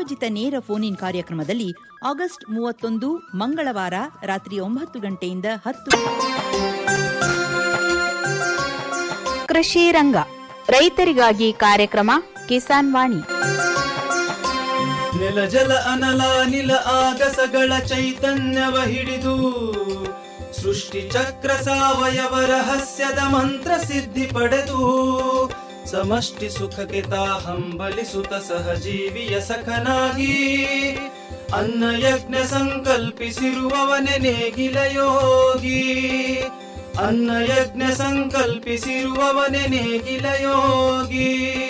ಪ್ರಾಯೋಜಿತ ನೇರ phone in ಕಾರ್ಯಕ್ರಮದಲ್ಲಿ ಆಗಸ್ಟ್ ಮೂವತ್ತೊಂದು ಮಂಗಳವಾರ ರಾತ್ರಿ ಒಂಬತ್ತು ಗಂಟೆಯಿಂದ ಹತ್ತು ಕೃಷಿ ರಂಗ ರೈತರಿಗಾಗಿ ಕಾರ್ಯಕ್ರಮ ಕಿಸಾನ್ ವಾಣಿ ನೆಲ ಜಲ ಅನಲ ನಿಲ ಆಗಸಗಳ ಚೈತನ್ಯವ ಹಿಡಿದು ಸೃಷ್ಟಿ ಚಕ್ರ ಸಾವಯವ ರಹಸ್ಯದ ಮಂತ್ರ ಸಿದ್ಧಿ ಪಡೆದು ಸಮಷ್ಟಿ ಸುಖಕ್ಕೆ ತಾ ಹಂಬಲಿಸುತ್ತ ಸಹಜೀವಿಯ ಸಖನಾಗಿ ಅನ್ನ ಯಜ್ಞ ಸಂಕಲ್ಪಿಸಿರುವವನೆ ನೇಗಿಲ ಯೋಗಿ ಅನ್ನ ಯಜ್ಞ ಸಂಕಲ್ಪಿಸಿರುವವನೆ ನೇಗಿಲ ಯೋಗಿ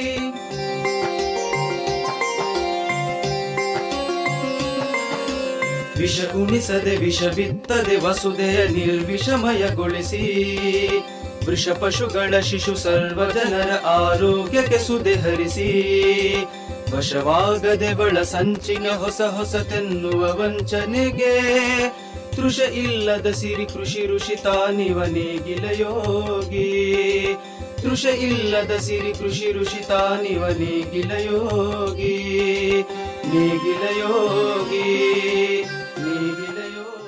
ವಿಷ ಉಣಿಸದೆ ವಿಷ ಬಿತ್ತದೆ ವಸುದೆಯ ನಿರ್ವಿಷಮಯಗೊಳಿಸಿ ವೃಷ ಪಶುಗಳ ಶಿಶು ಸರ್ವ ಜನರ ಆರೋಗ್ಯಕ್ಕೆ ಸುದೆ ಹರಿಸಿ ವಶವಾಗದೆ ಬಳ ಸಂಚಿನ ಹೊಸ ಹೊಸತೆನ್ನುವ ವಂಚನೆಗೆ ತೃಷ ಇಲ್ಲದ ಸಿರಿ ಕೃಷಿ ಋಷಿ ತಾನಿವ ನೇಗಿಲ ಯೋಗಿ ತೃಷ ಇಲ್ಲದ ಸಿರಿ ಕೃಷಿ ಋಷಿ ತಾನಿವ ನೇಗಿಲ ಯೋಗಿ ನೇಗಿಲ ಯೋಗಿ ನೇಗಿಲ ಯೋಗಿ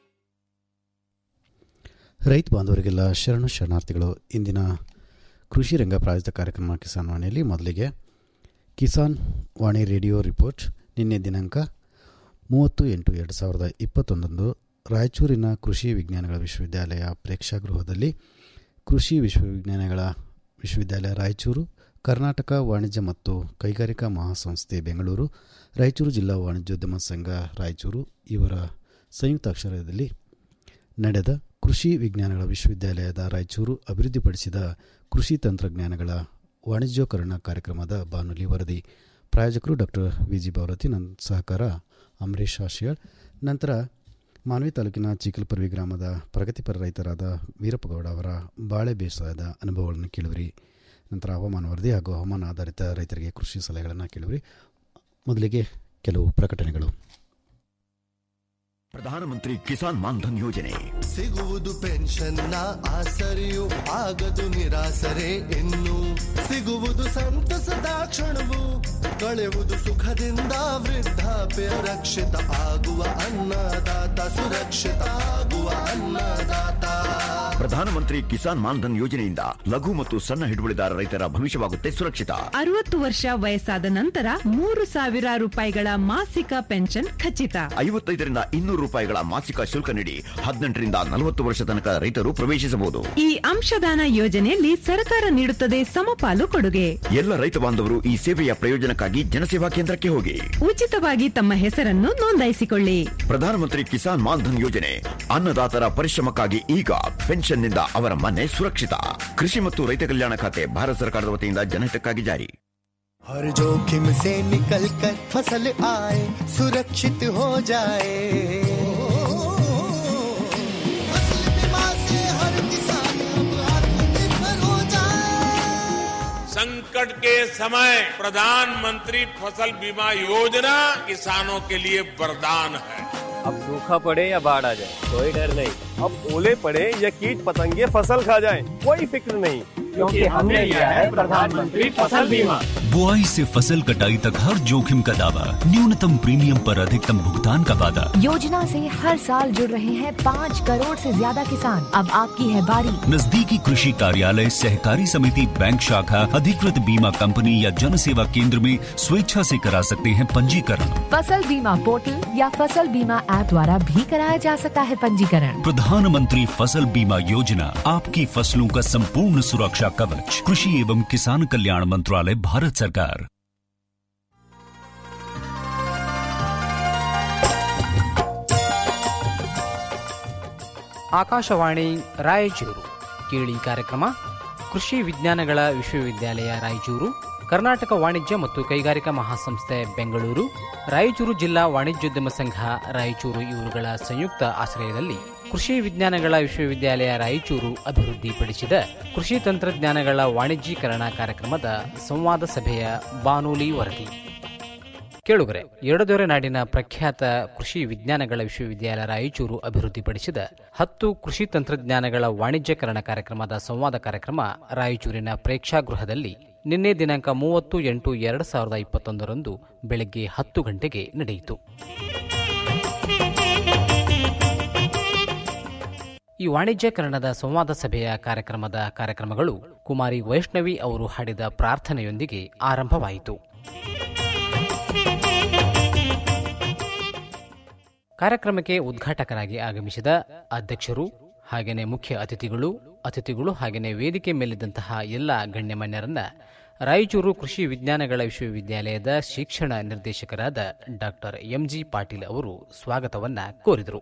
ರೈತ ಬಾಂಧವರಿಗೆಲ್ಲ ಶರಣು ಶರಣಾರ್ಥಿಗಳು ಇಂದಿನ ಕೃಷಿ ರಂಗ ಪ್ರಾಯೋಜಿತ ಕಾರ್ಯಕ್ರಮ ಕಿಸಾನ್ ವಾಣಿಯಲ್ಲಿ ಮೊದಲಿಗೆ ಕಿಸಾನ್ ವಾಣಿ ರೇಡಿಯೋ ರಿಪೋರ್ಟ್ ನಿನ್ನೆ ದಿನಾಂಕ ಮೂವತ್ತು ಎಂಟು ಎರಡು ಸಾವಿರದ ಇಪ್ಪತ್ತೊಂದರಂದು ರಾಯಚೂರಿನ ಕೃಷಿ ವಿಜ್ಞಾನಗಳ ವಿಶ್ವವಿದ್ಯಾಲಯ ಪ್ರೇಕ್ಷಾಗೃಹದಲ್ಲಿ ಕೃಷಿ ವಿಶ್ವವಿಜ್ಞಾನಗಳ ವಿಶ್ವವಿದ್ಯಾಲಯ ರಾಯಚೂರು ಕರ್ನಾಟಕ ವಾಣಿಜ್ಯ ಮತ್ತು ಕೈಗಾರಿಕಾ ಮಹಾಸಂಸ್ಥೆ ಬೆಂಗಳೂರು ರಾಯಚೂರು ಜಿಲ್ಲಾ ವಾಣಿಜ್ಯೋದ್ಯಮ ಸಂಘ ರಾಯಚೂರು ಇವರ ಸಂಯುಕ್ತಾಕ್ಷರದಲ್ಲಿ ನಡೆದ ಕೃಷಿ ವಿಜ್ಞಾನಗಳ ವಿಶ್ವವಿದ್ಯಾಲಯದ ರಾಯಚೂರು ಅಭಿವೃದ್ಧಿಪಡಿಸಿದ ಕೃಷಿ ತಂತ್ರಜ್ಞಾನಗಳ ವಾಣಿಜ್ಯೋಕರಣ ಕಾರ್ಯಕ್ರಮದ ಬಾನುಲಿ ವರದಿ ಪ್ರಾಯೋಜಕರು ಡಾಕ್ಟರ್ ವಿ ಜಿ ಭಾರತಿ ನನ್ನ ಸಹಕಾರ ಅಂಬರೀಶ್ ಆಶಿಯಾಳ್ ನಂತರ ಮಾನ್ವಿ ತಾಲೂಕಿನ ಚೀಕಲ್ಪರ್ವಿ ಗ್ರಾಮದ ಪ್ರಗತಿಪರ ರೈತರಾದ ವೀರಪ್ಪಗೌಡ ಅವರ ಬಾಳೆ ಬೇಸಾಯದ ಅನುಭವಗಳನ್ನು ಕೇಳುವಿರಿ ನಂತರ ಹವಾಮಾನ ವರದಿ ಹಾಗೂ ಹವಾಮಾನ ಆಧಾರಿತ ರೈತರಿಗೆ ಕೃಷಿ ಸಲಹೆಗಳನ್ನು ಕೇಳುವಿರಿ ಮೊದಲಿಗೆ ಕೆಲವು ಪ್ರಕಟಣೆಗಳು ಪ್ರಧಾನಮಂತ್ರಿ ಕಿಸಾನ್ ಮಾನ್ಧನ್ ಯೋಜನೆ ಸಿಗುವುದು ಪೆನ್ಷನ್ನ ಆಸರೆಯು ಆಗದು ನಿರಾಸರೆ ಇನ್ನು ಸಿಗುವುದು ಸಂತಸದ ಕ್ಷಣವು ಕಳೆಯುವುದು ಸುಖದಿಂದ ವೃದ್ಧಾಪ್ಯ ರಕ್ಷಿತ ಆಗುವ ಅನ್ನದಾತ ಸುರಕ್ಷಿತ ಆಗುವ ಅನ್ನದಾತ ಪ್ರಧಾನಮಂತ್ರಿ ಕಿಸಾನ್ ಮಾನ್ಧನ್ ಯೋಜನೆಯಿಂದ ಲಘು ಮತ್ತು ಸಣ್ಣ ಹಿಡುವಳಿದಾರ ರೈತರ ಭವಿಷ್ಯವಾಗುತ್ತೆ ಸುರಕ್ಷಿತ ಅರವತ್ತು ವರ್ಷ ವಯಸ್ಸಾದ ನಂತರ ಮೂರು ಸಾವಿರ ರೂಪಾಯಿಗಳ ಮಾಸಿಕ ಪೆನ್ಷನ್ ಖಚಿತ ಐವತ್ತೈದರಿಂದ ಇನ್ನೂರು ರೂಪಾಯಿಗಳ ಮಾಸಿಕ ಶುಲ್ಕ ನೀಡಿ ಹದಿನೆಂಟರಿಂದ ನಲವತ್ತು ವರ್ಷ ತನಕ ರೈತರು ಪ್ರವೇಶಿಸಬಹುದು ಈ ಅಂಶದಾನ ಯೋಜನೆಯಲ್ಲಿ ಸರ್ಕಾರ ನೀಡುತ್ತದೆ ಸಮಪಾಲು ಕೊಡುಗೆ ಎಲ್ಲ ರೈತ ಬಾಂಧವರು ಈ ಸೇವೆಯ ಪ್ರಯೋಜನಕ್ಕಾಗಿ ಜನಸೇವಾ ಕೇಂದ್ರಕ್ಕೆ ಹೋಗಿ ಉಚಿತವಾಗಿ ತಮ್ಮ ಹೆಸರನ್ನು ನೋಂದಾಯಿಸಿಕೊಳ್ಳಿ ಪ್ರಧಾನಮಂತ್ರಿ ಕಿಸಾನ್ ಮಾನ್ಧನ್ ಯೋಜನೆ ಅನ್ನದಾತರ ಪರಿಶ್ರಮಕ್ಕಾಗಿ ಈಗ ಪೆನ್ಷನ್ನಿಂದ ಅವರ ಮನೆ ಸುರಕ್ಷಿತ ಕೃಷಿ ಮತ್ತು ರೈತ ಕಲ್ಯಾಣ ಖಾತೆ ಭಾರತ ಸರ್ಕಾರದ ವತಿಯಿಂದ ಜನಹಿತಕ್ಕಾಗಿ ಜಾರಿ हर जोखिम से निकल कर फसल आए सुरक्षित हो जाए फसल बीमा से हर किसान अब आत्मनिर्भर हो जाए संकट के समय प्रधानमंत्री फसल बीमा योजना किसानों के लिए वरदान है अब सूखा पड़े या बाढ़ आ जाए कोई डर नहीं अब ओले पड़े या कीट पतंगे फसल खा जाए कोई फिक्र नहीं क्योंकि हमने लिया है प्रधानमंत्री फसल बीमा बुआई से फसल कटाई तक हर जोखिम का दावा न्यूनतम प्रीमियम पर अधिकतम भुगतान का वादा योजना से हर साल जुड़ रहे हैं पाँच करोड़ से ज्यादा किसान अब आपकी है बारी नजदीकी कृषि कार्यालय सहकारी समिति बैंक शाखा अधिकृत बीमा कंपनी या जन सेवा केंद्र में स्वेच्छा से करा सकते हैं पंजीकरण फसल बीमा पोर्टल या फसल बीमा ऐप द्वारा भी कराया जा सकता है पंजीकरण प्रधानमंत्री फसल बीमा योजना आपकी फसलों का संपूर्ण सुरक्षा कवच कृषि एवं किसान कल्याण मंत्रालय भारत सरकार ಆಕಾಶವಾಣಿ ರಾಯಚೂರು ಕೇಳಿ ಕಾರ್ಯಕ್ರಮ ಕೃಷಿ ವಿಜ್ಞಾನಗಳ ವಿಶ್ವವಿದ್ಯಾಲಯ ರಾಯಚೂರು ಕರ್ನಾಟಕ ವಾಣಿಜ್ಯ ಮತ್ತು ಕೈಗಾರಿಕಾ ಮಹಾಸಂಸ್ಥೆ ಬೆಂಗಳೂರು ರಾಯಚೂರು ಜಿಲ್ಲಾ ವಾಣಿಜ್ಯೋದ್ಯಮ ಸಂಘ ರಾಯಚೂರು ಇವರುಗಳ ಸಂಯುಕ್ತ ಆಶ್ರಯದಲ್ಲಿ ಕೃಷಿ ವಿಜ್ಞಾನಗಳ ವಿಶ್ವವಿದ್ಯಾಲಯ ರಾಯಚೂರು ಅಭಿವೃದ್ಧಿಪಡಿಸಿದ ಕೃಷಿ ತಂತ್ರಜ್ಞಾನಗಳ ವಾಣಿಜ್ಯೀಕರಣ ಕಾರ್ಯಕ್ರಮದ ಸಂವಾದ ಸಭೆಯ ಬಾನುಲಿ ವರದಿ ಕೇಳುಗರೆ ಎರಡದೊರೆ ನಾಡಿನ ಪ್ರಖ್ಯಾತ ಕೃಷಿ ವಿಜ್ಞಾನಗಳ ವಿಶ್ವವಿದ್ಯಾಲಯ ರಾಯಚೂರು ಅಭಿವೃದ್ಧಿಪಡಿಸಿದ ಹತ್ತು ಕೃಷಿ ತಂತ್ರಜ್ಞಾನಗಳ ವಾಣಿಜ್ಯಕರಣ ಕಾರ್ಯಕ್ರಮದ ಸಂವಾದ ಕಾರ್ಯಕ್ರಮ ರಾಯಚೂರಿನ ಪ್ರೇಕ್ಷಾಗೃಹದಲ್ಲಿ ನಿನ್ನೆ ದಿನಾಂಕ ಮೂವತ್ತು ಎಂಟು ಎರಡು ಸಾವಿರದ ಇಪ್ಪತ್ತೊಂದರಂದು ಬೆಳಗ್ಗೆ ಹತ್ತು ಗಂಟೆಗೆ ನಡೆಯಿತು ಈ ವಾಣಿಜ್ಯಕರಣದ ಸಂವಾದ ಸಭೆಯ ಕಾರ್ಯಕ್ರಮದ ಕಾರ್ಯಕ್ರಮಗಳು ಕುಮಾರಿ ವೈಷ್ಣವಿ ಅವರು ಹಾಡಿದ ಪ್ರಾರ್ಥನೆಯೊಂದಿಗೆ ಆರಂಭವಾಯಿತು ಕಾರ್ಯಕ್ರಮಕ್ಕೆ ಉದ್ಘಾಟಕರಾಗಿ ಆಗಮಿಸಿದ ಅಧ್ಯಕ್ಷರು ಹಾಗೆಯೇ ಮುಖ್ಯ ಅತಿಥಿಗಳು ಅತಿಥಿಗಳು ಹಾಗೆಯೇ ವೇದಿಕೆ ಮೇಲಿದ್ದಂತಹ ಎಲ್ಲ ಗಣ್ಯಮಾನ್ಯರನ್ನ ರಾಯಚೂರು ಕೃಷಿ ವಿಜ್ಞಾನಗಳ ವಿಶ್ವವಿದ್ಯಾಲಯದ ಶಿಕ್ಷಣ ನಿರ್ದೇಶಕರಾದ ಡಾಕ್ಟರ್ ಎಂಜಿ ಪಾಟೀಲ್ ಅವರು ಸ್ವಾಗತವನ್ನ ಕೋರಿದರು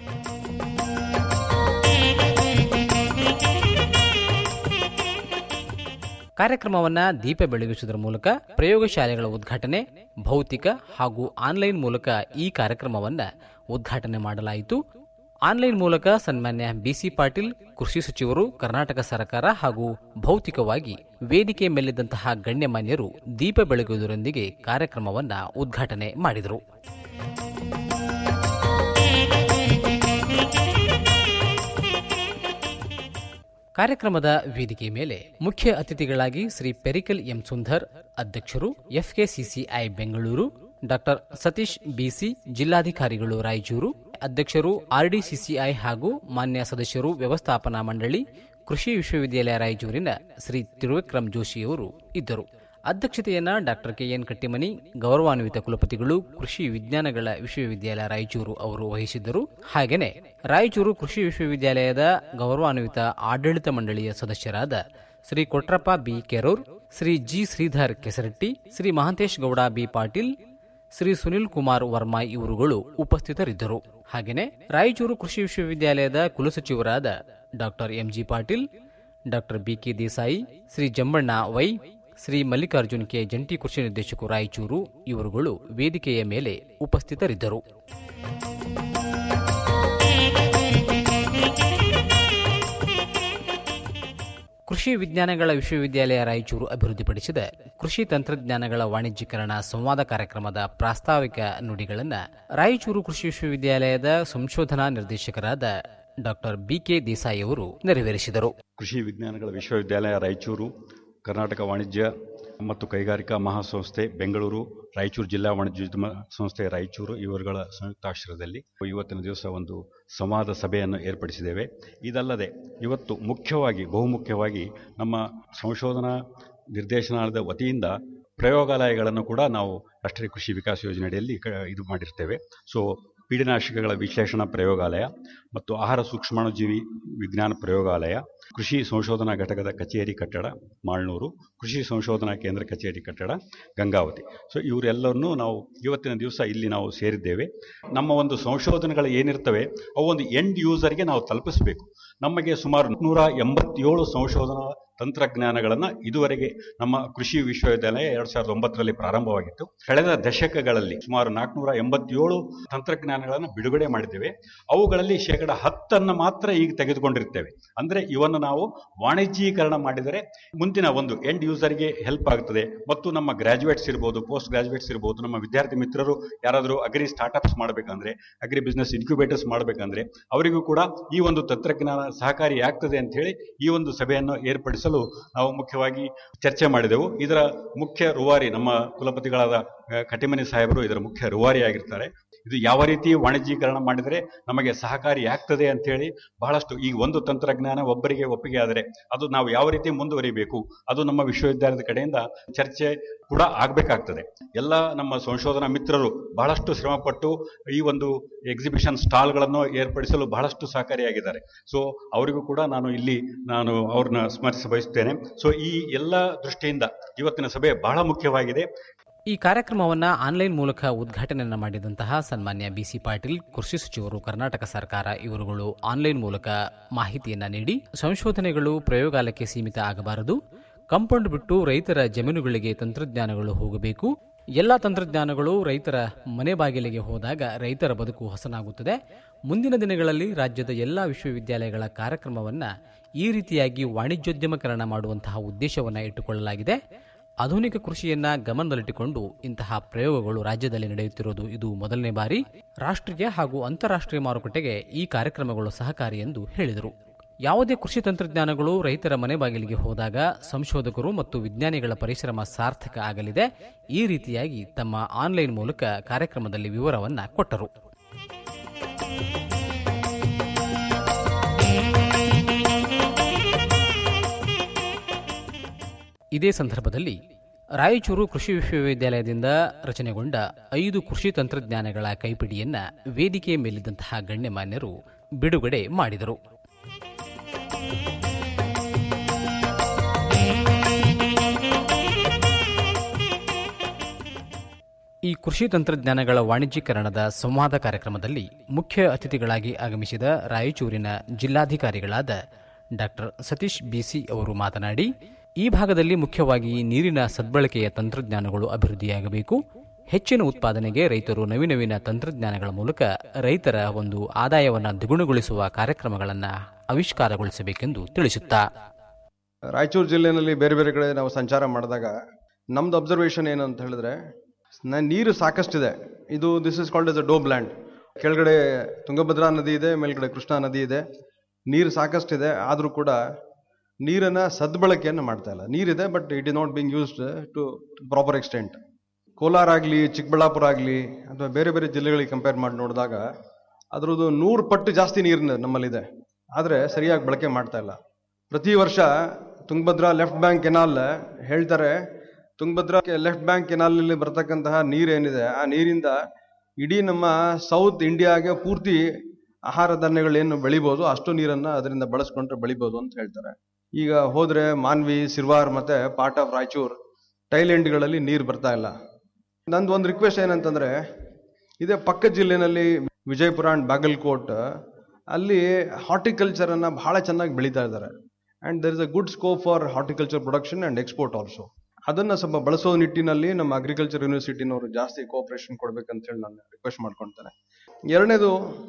ಕಾರ್ಯಕ್ರಮವನ್ನ ದೀಪ ಬೆಳಗಿಸುವುದರ ಮೂಲಕ ಪ್ರಯೋಗಶಾಲೆಗಳ ಉದ್ಘಾಟನೆ ಭೌತಿಕ ಹಾಗೂ ಆನ್ಲೈನ್ ಮೂಲಕ ಈ ಕಾರ್ಯಕ್ರಮವನ್ನ ಉದ್ಘಾಟನೆ ಮಾಡಲಾಯಿತು ಆನ್ಲೈನ್ ಮೂಲಕ ಸನ್ಮಾನ್ಯ ಬಿಸಿ ಪಾಟೀಲ್ ಕೃಷಿ ಸಚಿವರು ಕರ್ನಾಟಕ ಸರ್ಕಾರ ಹಾಗೂ ಭೌತಿಕವಾಗಿ ವೇದಿಕೆ ಮೇಲಿದ್ದಂತಹ ಗಣ್ಯಮಾನ್ಯರು ದೀಪ ಬೆಳಗುವುದರೊಂದಿಗೆ ಕಾರ್ಯಕ್ರಮವನ್ನ ಉದ್ಘಾಟನೆ ಮಾಡಿದರು ಕಾರ್ಯಕ್ರಮದ ವೇದಿಕೆ ಮೇಲೆ ಮುಖ್ಯ ಅತಿಥಿಗಳಾಗಿ ಶ್ರೀ ಪೆರಿಕಲ್ ಎಂ ಸುಂದರ್ ಅಧ್ಯಕ್ಷರು FKCCI Bengaluru doctor Satish BC ಜಿಲ್ಲಾಧಿಕಾರಿಗಳು ರಾಯಚೂರು ಅಧ್ಯಕ್ಷರು ಆರ್ಡಿಸಿಸಿಐ ಹಾಗೂ ಮಾನ್ಯ ಸದಸ್ಯರು ವ್ಯವಸ್ಥಾಪನಾ ಮಂಡಳಿ ಕೃಷಿ ವಿಶ್ವವಿದ್ಯಾಲಯ ರಾಯಚೂರಿನ ಶ್ರೀ ತ್ರಿವಿಕ್ರಮ್ ಜೋಶಿಯವರು ಇದ್ದರು ಅಧ್ಯಕ್ಷತೆಯನ್ನ ಡಾಕ್ಟರ್ ಕೆಎನ್ ಕಟ್ಟಿಮನಿ ಗೌರವಾನ್ವಿತ ಕುಲಪತಿಗಳು ಕೃಷಿ ವಿಜ್ಞಾನಗಳ ವಿಶ್ವವಿದ್ಯಾಲಯ ರಾಯಚೂರು ಅವರು ವಹಿಸಿದ್ದರು ಹಾಗೆಯೇ ರಾಯಚೂರು ಕೃಷಿ ವಿಶ್ವವಿದ್ಯಾಲಯದ ಗೌರವಾನ್ವಿತ ಆಡಳಿತ ಮಂಡಳಿಯ ಸದಸ್ಯರಾದ Shri Kotrappa B Kerur Shri G Shridhar Kesaratti Shri Mahantesh Gowda B Patil Shri Sunil Kumar Varma ಇವರುಗಳು ಉಪಸ್ಥಿತರಿದ್ದರು ಹಾಗೆಯೇ ರಾಯಚೂರು ಕೃಷಿ ವಿಶ್ವವಿದ್ಯಾಲಯದ ಕುಲಸಚಿವರಾದ doctor MG Patil doctor BK Desai Shri Jambanna Y Shri Mallikarjun K ಜಂಟಿ ಕೃಷಿ ನಿರ್ದೇಶಕರು ರಾಯಚೂರು ಇವರುಗಳು ವೇದಿಕೆಯ ಮೇಲೆ ಉಪಸ್ಥಿತರಿದ್ದರು ಕೃಷಿ ವಿಜ್ಞಾನಗಳ ವಿಶ್ವವಿದ್ಯಾಲಯ ರಾಯಚೂರು ಅಭಿವೃದ್ಧಿಪಡಿಸಿದ ಕೃಷಿ ತಂತ್ರಜ್ಞಾನಗಳ ವಾಣಿಜ್ಯೀಕರಣ ಸಂವಾದ ಕಾರ್ಯಕ್ರಮದ ಪ್ರಾಸ್ತಾವಿಕ ನುಡಿಗಳನ್ನು ರಾಯಚೂರು ಕೃಷಿ ವಿಶ್ವವಿದ್ಯಾಲಯದ ಸಂಶೋಧನಾ ನಿರ್ದೇಶಕರಾದ ಡಾಕ್ಟರ್ ಬಿಕೆ ದೇಸಾಯಿ ಅವರು ನೆರವೇರಿಸಿದರು ಕೃಷಿ ವಿಜ್ಞಾನಗಳ ವಿಶ್ವವಿದ್ಯಾಲಯ ರಾಯಚೂರು ಕರ್ನಾಟಕ ವಾಣಿಜ್ಯ ಮತ್ತು ಕೈಗಾರಿಕಾ ಮಹಾಸಂಸ್ಥೆ ಬೆಂಗಳೂರು ರಾಯಚೂರು ಜಿಲ್ಲಾ ವಾಣಿಜ್ಯೋದ್ಯಮ ಸಂಸ್ಥೆ ರಾಯಚೂರು ಇವರುಗಳ ಸಂಯುಕ್ತಾಶ್ರಯದಲ್ಲಿ ಇವತ್ತಿನ ದಿವಸ ಒಂದು ಸಂವಾದ ಸಭೆಯನ್ನು ಏರ್ಪಡಿಸಿದ್ದೇವೆ ಇದಲ್ಲದೆ ಇವತ್ತು ಮುಖ್ಯವಾಗಿ ಬಹುಮುಖ್ಯವಾಗಿ ನಮ್ಮ ಸಂಶೋಧನಾ ನಿರ್ದೇಶನಾಲಯದ ವತಿಯಿಂದ ಪ್ರಯೋಗಾಲಯಗಳನ್ನು ಕೂಡ ನಾವು ರಾಷ್ಟ್ರೀಯ ಕೃಷಿ ವಿಕಾಸ ಯೋಜನೆಯಡಿಯಲ್ಲಿ ಕ- ಇದು ಮಾಡಿರ್ತೇವೆ ಸೊ ಕೀಟನಾಶಕಗಳ ವಿಶ್ಲೇಷಣಾ ಪ್ರಯೋಗಾಲಯ ಮತ್ತು ಆಹಾರ ಸೂಕ್ಷ್ಮಾಣುಜೀವಿ ವಿಜ್ಞಾನ ಪ್ರಯೋಗಾಲಯ ಕೃಷಿ ಸಂಶೋಧನಾ ಘಟಕದ ಕಚೇರಿ ಕಟ್ಟಡ ಮಾಳ್ನೂರು ಕೃಷಿ ಸಂಶೋಧನಾ ಕೇಂದ್ರ ಕಚೇರಿ ಕಟ್ಟಡ ಗಂಗಾವತಿ ಸೊ ಇವರೆಲ್ಲರನ್ನೂ ನಾವು ಇವತ್ತಿನ ದಿವಸ ಇಲ್ಲಿ ನಾವು ಸೇರಿದ್ದೇವೆ ನಮ್ಮ ಒಂದು ಸಂಶೋಧನೆಗಳು ಏನಿರ್ತವೆ ಅವು ಒಂದು ಎಂಡ್ ಯೂಸರ್ಗೆ ನಾವು ತಲುಪಿಸಬೇಕು ನಮಗೆ ಸುಮಾರು ನೂರ ಎಂಬತ್ತೇಳು ಸಂಶೋಧನಾ ತಂತ್ರಜ್ಞಾನಗಳನ್ನು ಇದುವರೆಗೆ ನಮ್ಮ ಕೃಷಿ ವಿಶ್ವವಿದ್ಯಾಲಯ ಎರಡು ಸಾವಿರದ ಒಂಬತ್ತರಲ್ಲಿ ಪ್ರಾರಂಭವಾಗಿತ್ತು ಕಳೆದ ದಶಕಗಳಲ್ಲಿ ಸುಮಾರು ನಾಲ್ಕುನೂರ ಎಂಬತ್ತೇಳು ತಂತ್ರಜ್ಞಾನಗಳನ್ನು ಬಿಡುಗಡೆ ಮಾಡಿದ್ದೇವೆ ಅವುಗಳಲ್ಲಿ ಶೇಕಡ ಹತ್ತನ್ನು ಮಾತ್ರ ಈಗ ತೆಗೆದುಕೊಂಡಿರ್ತೇವೆ ಅಂದರೆ ಇವನ್ನು ನಾವು ವಾಣಿಜ್ಯೀಕರಣ ಮಾಡಿದರೆ ಮುಂದಿನ ಒಂದು ಎಂಡ್ ಯೂಸರ್ಗೆ ಹೆಲ್ಪ್ ಆಗ್ತದೆ ಮತ್ತು ನಮ್ಮ ಗ್ರಾಜುಯೇಟ್ಸ್ ಇರ್ಬೋದು ಪೋಸ್ಟ್ ಗ್ರಾಜುಯೇಟ್ಸ್ ಇರ್ಬೋದು ನಮ್ಮ ವಿದ್ಯಾರ್ಥಿ ಮಿತ್ರರು ಯಾರಾದರೂ ಅಗ್ರಿ ಸ್ಟಾರ್ಟ್ಅಪ್ಸ್ ಮಾಡಬೇಕಂದ್ರೆ ಅಗ್ರಿ ಬಿಸ್ನೆಸ್ ಇನ್ಕ್ಯುಬೇಟರ್ಸ್ ಮಾಡಬೇಕಂದ್ರೆ ಅವರಿಗೂ ಕೂಡ ಈ ಒಂದು ತಂತ್ರಜ್ಞಾನ ಸಹಕಾರಿ ಆಗ್ತದೆ ಅಂತ ಹೇಳಿ ಈ ಒಂದು ಸಭೆಯನ್ನು ಏರ್ಪಡಿಸಲು ನಾವು ಮುಖ್ಯವಾಗಿ ಚರ್ಚೆ ಮಾಡಿದೆವು ಇದರ ಮುಖ್ಯ ರೂವಾರಿ ನಮ್ಮ ಕುಲಪತಿಗಳಾದ ಆ, ಕಟಿಮನಿ ಸಾಹೇಬರು ಇದರ ಮುಖ್ಯ ರೂವಾರಿ ಆಗಿರ್ತಾರೆ ಇದು ಯಾವ ರೀತಿ ವಾಣಿಜ್ಯೀಕರಣ ಮಾಡಿದರೆ ನಮಗೆ ಸಹಕಾರಿ ಆಗ್ತದೆ ಅಂತ ಹೇಳಿ ಬಹಳಷ್ಟು ಈಗ ಒಂದು ತಂತ್ರಜ್ಞಾನ ಒಬ್ಬರಿಗೆ ಒಪ್ಪಿಗೆ ಆದರೆ ಅದು ನಾವು ಯಾವ ರೀತಿ ಮುಂದುವರಿಬೇಕು ಅದು ನಮ್ಮ ವಿಶ್ವವಿದ್ಯಾಲಯದ ಕಡೆಯಿಂದ ಚರ್ಚೆ ಕೂಡ ಆಗಬೇಕಾಗ್ತದೆ ಎಲ್ಲ ನಮ್ಮ ಸಂಶೋಧನಾ ಮಿತ್ರರು ಬಹಳಷ್ಟು ಶ್ರಮಪಟ್ಟು ಈ ಒಂದು ಎಕ್ಸಿಬಿಷನ್ ಸ್ಟಾಲ್ಗಳನ್ನು ಏರ್ಪಡಿಸಲು ಬಹಳಷ್ಟು ಸಹಕಾರಿಯಾಗಿದ್ದಾರೆ ಸೊ ಅವರಿಗೂ ಕೂಡ ನಾನು ಇಲ್ಲಿ ನಾನು ಅವ್ರನ್ನ ಸ್ಮರಿಸ ಬಯಸುತ್ತೇನೆ ಸೊ ಈ ಎಲ್ಲ ದೃಷ್ಟಿಯಿಂದ ಇವತ್ತಿನ ಸಭೆ ಬಹಳ ಮುಖ್ಯವಾಗಿದೆ ಈ ಕಾರ್ಯಕ್ರಮವನ್ನು ಆನ್ಲೈನ್ ಮೂಲಕ ಉದ್ಘಾಟನೆಯನ್ನು ಮಾಡಿದಂತಹ ಸನ್ಮಾನ್ಯ ಬಿಸಿ ಪಾಟೀಲ್ ಕೃಷಿ ಸಚಿವರು ಕರ್ನಾಟಕ ಸರ್ಕಾರ ಇವರುಗಳು ಆನ್ಲೈನ್ ಮೂಲಕ ಮಾಹಿತಿಯನ್ನ ನೀಡಿ ಸಂಶೋಧನೆಗಳು ಪ್ರಯೋಗಾಲಯಕ್ಕೆ ಸೀಮಿತ ಆಗಬಾರದು ಕಂಪೌಂಡ್ ಬಿಟ್ಟು ರೈತರ ಜಮೀನುಗಳಿಗೆ ತಂತ್ರಜ್ಞಾನಗಳು ಹೋಗಬೇಕು ಎಲ್ಲ ತಂತ್ರಜ್ಞಾನಗಳು ರೈತರ ಮನೆ ಬಾಗಿಲಿಗೆ ಹೋದಾಗ ರೈತರ ಬದುಕು ಹೊಸನಾಗುತ್ತದೆ ಮುಂದಿನ ದಿನಗಳಲ್ಲಿ ರಾಜ್ಯದ ಎಲ್ಲ ವಿಶ್ವವಿದ್ಯಾಲಯಗಳ ಕಾರ್ಯಕ್ರಮವನ್ನು ಈ ರೀತಿಯಾಗಿ ವಾಣಿಜ್ಯೋದ್ಯಮಕರಣ ಮಾಡುವಂತಹ ಉದ್ದೇಶವನ್ನು ಇಟ್ಟುಕೊಳ್ಳಲಾಗಿದೆ ಆಧುನಿಕ ಕೃಷಿಯನ್ನ ಗಮನದಲ್ಲಿಟ್ಟುಕೊಂಡು ಇಂತಹ ಪ್ರಯೋಗಗಳು ರಾಜ್ಯದಲ್ಲಿ ನಡೆಯುತ್ತಿರುವುದು ಇದು ಮೊದಲನೇ ಬಾರಿ ರಾಷ್ಟ್ರೀಯ ಹಾಗೂ ಅಂತಾರಾಷ್ಟ್ರೀಯ ಮಾರುಕಟ್ಟೆಗೆ ಈ ಕಾರ್ಯಕ್ರಮಗಳು ಸಹಕಾರಿ ಎಂದು ಹೇಳಿದರು ಯಾವುದೇ ಕೃಷಿ ತಂತ್ರಜ್ಞಾನಗಳು ರೈತರ ಮನೆ ಬಾಗಿಲಿಗೆ ಹೋದಾಗ ಸಂಶೋಧಕರು ಮತ್ತು ವಿಜ್ಞಾನಿಗಳ ಪರಿಶ್ರಮ ಸಾರ್ಥಕ ಆಗಲಿದೆ ಈ ರೀತಿಯಾಗಿ ತಮ್ಮ ಆನ್ಲೈನ್ ಮೂಲಕ ಕಾರ್ಯಕ್ರಮದಲ್ಲಿ ವಿವರವನ್ನ ಕೊಟ್ಟರು ಇದೇ ಸಂದರ್ಭದಲ್ಲಿ ರಾಯಚೂರು ಕೃಷಿ ವಿಶ್ವವಿದ್ಯಾಲಯದಿಂದ ರಚನೆಗೊಂಡ ಐದು ಕೃಷಿ ತಂತ್ರಜ್ಞಾನಗಳ ಕೈಪಿಡಿಯನ್ನ ವೇದಿಕೆಯ ಮೇಲಿದ್ದಂತಹ ಗಣ್ಯಮಾನ್ಯರು ಬಿಡುಗಡೆ ಮಾಡಿದರು ಈ ಕೃಷಿ ತಂತ್ರಜ್ಞಾನಗಳ ವಾಣಿಜ್ಯೀಕರಣದ ಸಂವಾದ ಕಾರ್ಯಕ್ರಮದಲ್ಲಿ ಮುಖ್ಯ ಅತಿಥಿಗಳಾಗಿ ಆಗಮಿಸಿದ ರಾಯಚೂರಿನ ಜಿಲ್ಲಾಧಿಕಾರಿಗಳಾದ ಡಾಕ್ಟರ್ ಸತೀಶ್ ಬಿಸಿ ಅವರು ಮಾತನಾಡಿ ಈ ಭಾಗದಲ್ಲಿ ಮುಖ್ಯವಾಗಿ ನೀರಿನ ಸದ್ಬಳಕೆಯ ತಂತ್ರಜ್ಞಾನಗಳು ಅಭಿವೃದ್ಧಿಯಾಗಬೇಕು ಹೆಚ್ಚಿನ ಉತ್ಪಾದನೆಗೆ ರೈತರು ನವೀನ ನವೀನ ತಂತ್ರಜ್ಞಾನಗಳ ಮೂಲಕ ರೈತರ ಒಂದು ಆದಾಯವನ್ನು ದ್ವಿಗುಣಗೊಳಿಸುವ ಕಾರ್ಯಕ್ರಮಗಳನ್ನು ಆವಿಷ್ಕಾರಗೊಳಿಸಬೇಕೆಂದು ತಿಳಿಸುತ್ತಾ ರಾಯಚೂರು ಜಿಲ್ಲೆಯಲ್ಲಿ ಬೇರೆ ಬೇರೆ ಕಡೆ ನಾವು ಸಂಚಾರ ಮಾಡಿದಾಗ ನಮ್ದು ಅಬ್ಸರ್ವೇಷನ್ ಏನು ಅಂತ ಹೇಳಿದ್ರೆ ನ- ನೀರು ಸಾಕಷ್ಟಿದೆ ಇದು this is called as a doab land ಕೆಳಗಡೆ ತುಂಗಭದ್ರಾ ನದಿ ಇದೆ ಮೇಲ್ಗಡೆ ಕೃಷ್ಣಾ ನದಿ ಇದೆ ನೀರು ಸಾಕಷ್ಟಿದೆ ಆದರೂ ಕೂಡ ನೀರನ್ನ ಸದ್ಬಳಕೆಯನ್ನು ಮಾಡ್ತಾ ಇಲ್ಲ ನೀರಿದೆ but it is not being used to proper extent Kolar ಆಗಲಿ ಚಿಕ್ಕಬಳ್ಳಾಪುರ ಆಗಲಿ ಅಥವಾ ಬೇರೆ ಬೇರೆ ಜಿಲ್ಲೆಗಳಿಗೆ ಕಂಪೇರ್ ಮಾಡಿ ನೋಡಿದಾಗ ಅದರದ್ದು ನೂರು ಪಟ್ಟು ಜಾಸ್ತಿ ನೀರಿನ ನಮ್ಮಲ್ಲಿದೆ ಆದರೆ ಸರಿಯಾಗಿ ಬಳಕೆ ಮಾಡ್ತಾ ಇಲ್ಲ ಪ್ರತಿ ವರ್ಷ ತುಂಗಭದ್ರಾ ಲೆಫ್ಟ್ ಬ್ಯಾಂಕ್ ಕೆನಾಲ್ ಹೇಳ್ತಾರೆ ತುಂಗಭದ್ರಾ ಲೆಫ್ಟ್ ಬ್ಯಾಂಕ್ ಕೆನಾಲ್ನಲ್ಲಿ ಬರ್ತಕ್ಕಂತಹ ನೀರೇನಿದೆ ಆ ನೀರಿಂದ ಇಡೀ ನಮ್ಮ ಸೌತ್ ಇಂಡಿಯಾಗೆ ಪೂರ್ತಿ ಆಹಾರ ಧಾನ್ಯಗಳೇನು ಬೆಳಿಬೋದು ಅಷ್ಟು ನೀರನ್ನ ಅದರಿಂದ ಬಳಸ್ಕೊಂಡ್ರೆ ಬೆಳಿಬೋದು ಅಂತ ಹೇಳ್ತಾರೆ ಈಗ ಹೋದ್ರೆ ಮಾನ್ವಿ ಸಿರ್ವಾರ್ ಮತ್ತೆ ಪಾರ್ಟ್ ಆಫ್ ರಾಯಚೂರ್ ಟೈಲೆಂಡ್ಗಳಲ್ಲಿ ನೀರು ಬರ್ತಾ ಇಲ್ಲ ನಂದು ಒಂದು ರಿಕ್ವೆಸ್ಟ್ ಏನಂತಂದ್ರೆ ಇದೇ ಪಕ್ಕ ಜಿಲ್ಲೆನಲ್ಲಿ ವಿಜಯಪುರ ಅಂಡ್ ಬಾಗಲ್ಕೋಟ್ ಅಲ್ಲಿ ಹಾರ್ಟಿಕಲ್ಚರ್ ಅನ್ನ ಬಹಳ ಚೆನ್ನಾಗಿ ಬೆಳೀತಾ ಇದ್ದಾರೆ and there is a good scope for horticulture production and export also ಅದನ್ನ ಸ್ವಲ್ಪ ಬಳಸೋ ನಿಟ್ಟಿನಲ್ಲಿ ನಮ್ಮ ಅಗ್ರಿಕಲ್ಚರ್ ಯೂನಿವರ್ಸಿಟಿನವರು ಜಾಸ್ತಿ ಕೋಆಪರೇಷನ್ ಕೊಡ್ಬೇಕಂತ ಹೇಳಿ ನಾನು ರಿಕ್ವೆಸ್ಟ್ ಮಾಡ್ಕೊಳ್ತೇನೆ ಎರಡನೇದು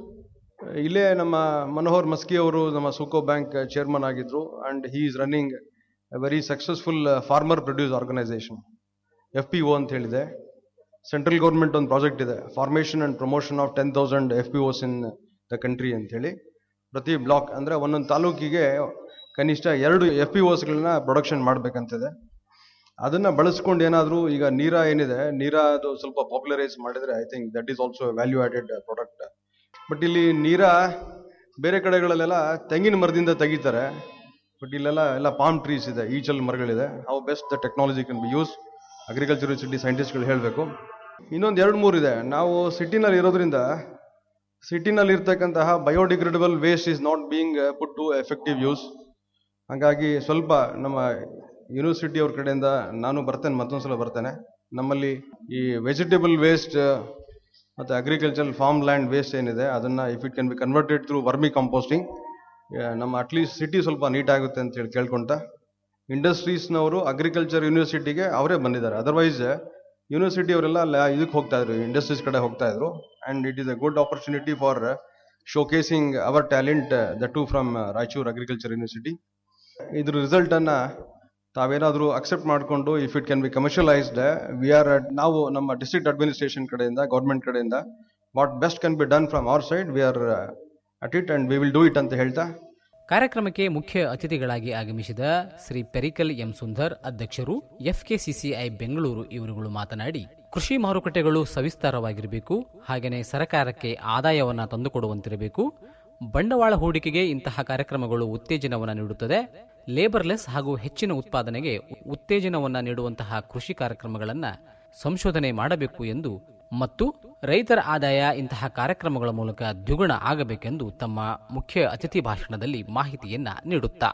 ಇಲ್ಲೇ ನಮ್ಮ ಮನೋಹರ್ ಮಸ್ಕಿ ಅವರು ನಮ್ಮ ಸೂಕೋ ಬ್ಯಾಂಕ್ ಚೇರ್ಮನ್ ಆಗಿದ್ರು and he is running very successful farmer produce organisation F P O ಅಂತ ಹೇಳಿದೆ ಸೆಂಟ್ರಲ್ ಗೌರ್ಮೆಂಟ್ ಒಂದು ಪ್ರಾಜೆಕ್ಟ್ ಇದೆ formation and promotion of ten thousand F P Os in the country ಅಂತ ಹೇಳಿ ಪ್ರತಿ ಬ್ಲಾಕ್ ಅಂದ್ರೆ ಒಂದೊಂದು ತಾಲೂಕಿಗೆ ಕನಿಷ್ಠ ಎರಡು ಎಫ್ ಪಿ ಓಸ್ಗಳನ್ನ ಪ್ರೊಡಕ್ಷನ್ ಮಾಡಬೇಕಂತಿದೆ ಅದನ್ನ ಬಳಸ್ಕೊಂಡು ಏನಾದರೂ ಈಗ ನೀರಾ ಏನಿದೆ ನೀರಾ ಅದು ಸ್ವಲ್ಪ ಪಾಪ್ಯುಲರೈಸ್ ಮಾಡಿದ್ರೆ I think that is also value added product but ಇಲ್ಲಿ ನೀರಾ ಬೇರೆ ಕಡೆಗಳಲ್ಲೆಲ್ಲ ತೆಂಗಿನ ಮರದಿಂದ ತೆಗಿತಾರೆ ಬಟ್ ಇಲ್ಲೆಲ್ಲ ಎಲ್ಲ ಪಾಮ್ ಟ್ರೀಸ್ ಇದೆ ಈಚಲ್ ಮರಗಳಿದೆ how best the technology can be use agriculture university ಸೈಂಟಿಸ್ಟ್ಗಳು ಹೇಳಬೇಕು ಇನ್ನೊಂದು ಎರಡು ಮೂರು ಇದೆ ನಾವು ಸಿಟಿನಲ್ಲಿ ಇರೋದ್ರಿಂದ ಸಿಟಿನಲ್ಲಿ ಇರ್ತಕ್ಕಂತಹ biodegradable waste is not being put to effective use ಹಾಗಾಗಿ ಸ್ವಲ್ಪ ನಮ್ಮ ಯೂನಿವರ್ಸಿಟಿ ಅವ್ರ ಕಡೆಯಿಂದ ನಾನು ಬರ್ತೇನೆ ಮತ್ತೊಂದ್ಸಲ ಬರ್ತೇನೆ ನಮ್ಮಲ್ಲಿ ಈ ವೆಜಿಟೇಬಲ್ ವೇಸ್ಟ್ ಮತ್ತು ಅಗ್ರಿಕಲ್ಚರ್ ಫಾರ್ಮ್ ಲ್ಯಾಂಡ್ ವೇಸ್ಟ್ ಏನಿದೆ ಅದನ್ನ if it can be converted through vermicomposting ನಮ್ಮ ಅಟ್ಲೀಸ್ಟ್ ಸಿಟಿ ಸ್ವಲ್ಪ ನೀಟ್ ಆಗುತ್ತೆ ಅಂತ ಹೇಳಿ ಕೇಳ್ಕೊಂತ ಇಂಡಸ್ಟ್ರೀಸ್ನವರು ಅಗ್ರಿಕಲ್ಚರ್ ಯೂನಿವರ್ಸಿಟಿಗೆ ಅವರೇ ಬಂದಿದ್ದಾರೆ ಅದರ್ವೈಸ್ ಯೂನಿವರ್ಸಿಟಿ ಅವರೆಲ್ಲ ಲ- ಇದಕ್ಕೆ ಹೋಗ್ತಾ ಇದ್ರು ಇಂಡಸ್ಟ್ರೀಸ್ ಕಡೆ ಹೋಗ್ತಾ ಇದ್ರು and it is a good opportunity for showcasing our talent the to from Raichur agriculture university ಇದ್ರ ರಿಸಲ್ಟ್ ಅನ್ನ ತಾವೇನಾದರೂ ಅಕ್ಸೆಪ್ಟ್ ಮಾಡಿಕೊಂಡು if it can be commercialised we are ನಾವು ನಮ್ಮ ಡಿಸ್ಟ್ರಿಕ್ಟ್ ಅಡ್ಮಿನಿಸ್ಟ್ರೇಷನ್ ಕಡೆಯಿಂದ ಗೌರ್ಮೆಂಟ್ ಕಡೆಯಿಂದ what best can be done from our side we are at it and we will do it ಅಂತ ಹೇಳ್ತಾ ಕಾರ್ಯಕ್ರಮಕ್ಕೆ ಮುಖ್ಯ ಅತಿಥಿಗಳಾಗಿ ಆಗಮಿಸಿದ ಶ್ರೀ ಪೆರಿಕಲ್ ಎಂ ಸುಂದರ್ ಅಧ್ಯಕ್ಷರು ಎಫ್ಕೆಸಿಸಿಐ ಬೆಂಗಳೂರು ಇವರುಗಳು ಮಾತನಾಡಿ ಕೃಷಿ ಮಾರುಕಟ್ಟೆಗಳು ಸವಿಸ್ತಾರವಾಗಿರಬೇಕು ಹಾಗೆಯೇ ಸರ್ಕಾರಕ್ಕೆ ಆದಾಯವನ್ನು ತಂದುಕೊಡುವಂತಿರಬೇಕು ಬಂಡವಾಳ ಹೂಡಿಕೆಗೆ ಇಂತಹ ಕಾರ್ಯಕ್ರಮಗಳು ಉತ್ತೇಜನವನ್ನು ನೀಡುತ್ತದೆ ಲೇಬರ್ಲೆಸ್ ಹಾಗೂ ಹೆಚ್ಚಿನ ಉತ್ಪಾದನೆಗೆ ಉತ್ತೇಜನವನ್ನು ನೀಡುವಂತಹ ಕೃಷಿ ಕಾರ್ಯಕ್ರಮಗಳನ್ನು ಸಂಶೋಧನೆ ಮಾಡಬೇಕು ಎಂದು ಮತ್ತು ರೈತರ ಆದಾಯ ಇಂತಹ ಕಾರ್ಯಕ್ರಮಗಳ ಮೂಲಕ ದ್ವಿಗುಣ ಆಗಬೇಕೆಂದು ತಮ್ಮ ಮುಖ್ಯ ಅತಿಥಿ ಭಾಷಣದಲ್ಲಿ ಮಾಹಿತಿಯನ್ನ ನೀಡುತ್ತಾ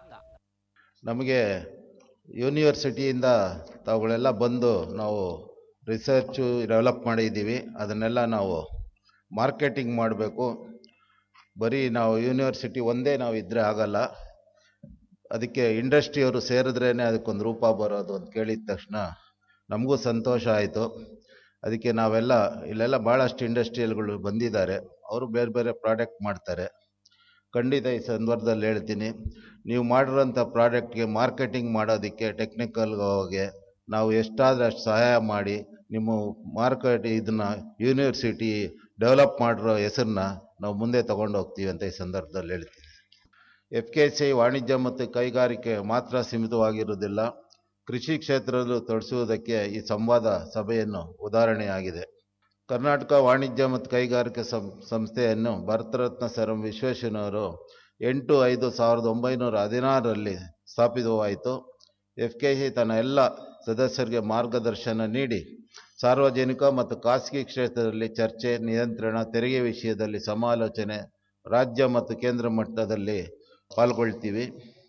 ನಮಗೆ ಯೂನಿವರ್ಸಿಟಿಯಿಂದ ತಾವುಗಳೆಲ್ಲ ಬಂದು ನಾವು ರಿಸರ್ಚು ಡೆವಲಪ್ ಮಾಡಿದ್ದೀವಿ ಅದನ್ನೆಲ್ಲ ನಾವು ಮಾರ್ಕೆಟಿಂಗ್ ಮಾಡಬೇಕು ಬರೀ ನಾವು ಯೂನಿವರ್ಸಿಟಿ ಒಂದೇ ನಾವು ಇದ್ದರೆ ಆಗಲ್ಲ ಅದಕ್ಕೆ ಇಂಡಸ್ಟ್ರಿಯವರು ಸೇರಿದ್ರೇ ಅದಕ್ಕೊಂದು ರೂಪ ಬರೋದು ಅಂತ ಕೇಳಿದ ತಕ್ಷಣ ನಮಗೂ ಸಂತೋಷ ಆಯಿತು ಅದಕ್ಕೆ ನಾವೆಲ್ಲ ಇಲ್ಲೆಲ್ಲ ಭಾಳಷ್ಟು ಇಂಡಸ್ಟ್ರಿಯಲ್ಗಳು ಬಂದಿದ್ದಾರೆ ಅವರು ಬೇರೆ ಬೇರೆ ಪ್ರಾಡಕ್ಟ್ ಮಾಡ್ತಾರೆ ಖಂಡಿತ ಈ ಸಂದರ್ಭದಲ್ಲಿ ಹೇಳ್ತೀನಿ ನೀವು ಮಾಡಿರೋಂಥ ಪ್ರಾಡಕ್ಟ್ಗೆ ಮಾರ್ಕೆಟಿಂಗ್ ಮಾಡೋದಕ್ಕೆ ಟೆಕ್ನಿಕಲ್ ಹೋಗಿ ನಾವು ಎಷ್ಟಾದರೆ ಅಷ್ಟು ಸಹಾಯ ಮಾಡಿ ನಿಮ್ಮ ಮಾರ್ಕೆಟ್ ಇದನ್ನ ಯೂನಿವರ್ಸಿಟಿ ಡೆವಲಪ್ ಮಾಡಿರೋ ಹೆಸರನ್ನ ನಾವು ಮುಂದೆ ತಗೊಂಡು ಹೋಗ್ತೀವಿ ಅಂತ ಈ ಸಂದರ್ಭದಲ್ಲಿ ಹೇಳ್ತೀನಿ ಎಫ್ ಕೆ ಸಿ ವಾಣಿಜ್ಯ ಮತ್ತು ಕೈಗಾರಿಕೆ ಮಾತ್ರ ಸೀಮಿತವಾಗಿರುವುದಿಲ್ಲ ಕೃಷಿ ಕ್ಷೇತ್ರದಲ್ಲೂ ತೊಡಸುವುದಕ್ಕೆ ಈ ಸಂವಾದ ಸಭೆಯನ್ನು ಉದಾಹರಣೆಯಾಗಿದೆ ಕರ್ನಾಟಕ ವಾಣಿಜ್ಯ ಮತ್ತು ಕೈಗಾರಿಕೆ ಸಂ ಸಂಸ್ಥೆಯನ್ನು ಭಾರತರತ್ನ ಸರ್ ಎಂ ವಿಶ್ವೇಶ್ವರಯ್ಯನವರು ಎಂಟು ಐದು ಸಾವಿರದ ಒಂಬೈನೂರ ಹದಿನಾರರಲ್ಲಿ ಸ್ಥಾಪಿತವಾಯಿತು ಎಫ್ ಕೆ ಸಿ ತನ್ನ ಎಲ್ಲ ಸದಸ್ಯರಿಗೆ ಮಾರ್ಗದರ್ಶನ ನೀಡಿ ಸಾರ್ವಜನಿಕ ಮತ್ತು ಖಾಸಗಿ ಕ್ಷೇತ್ರದಲ್ಲಿ ಚರ್ಚೆ ನಿಯಂತ್ರಣ ತೆರಿಗೆ ವಿಷಯದಲ್ಲಿ ಸಮಾಲೋಚನೆ ರಾಜ್ಯ ಮತ್ತು ಕೇಂದ್ರ ಮಟ್ಟದಲ್ಲಿ ಪಾಲ್ಗೊಳ್ತೀವಿ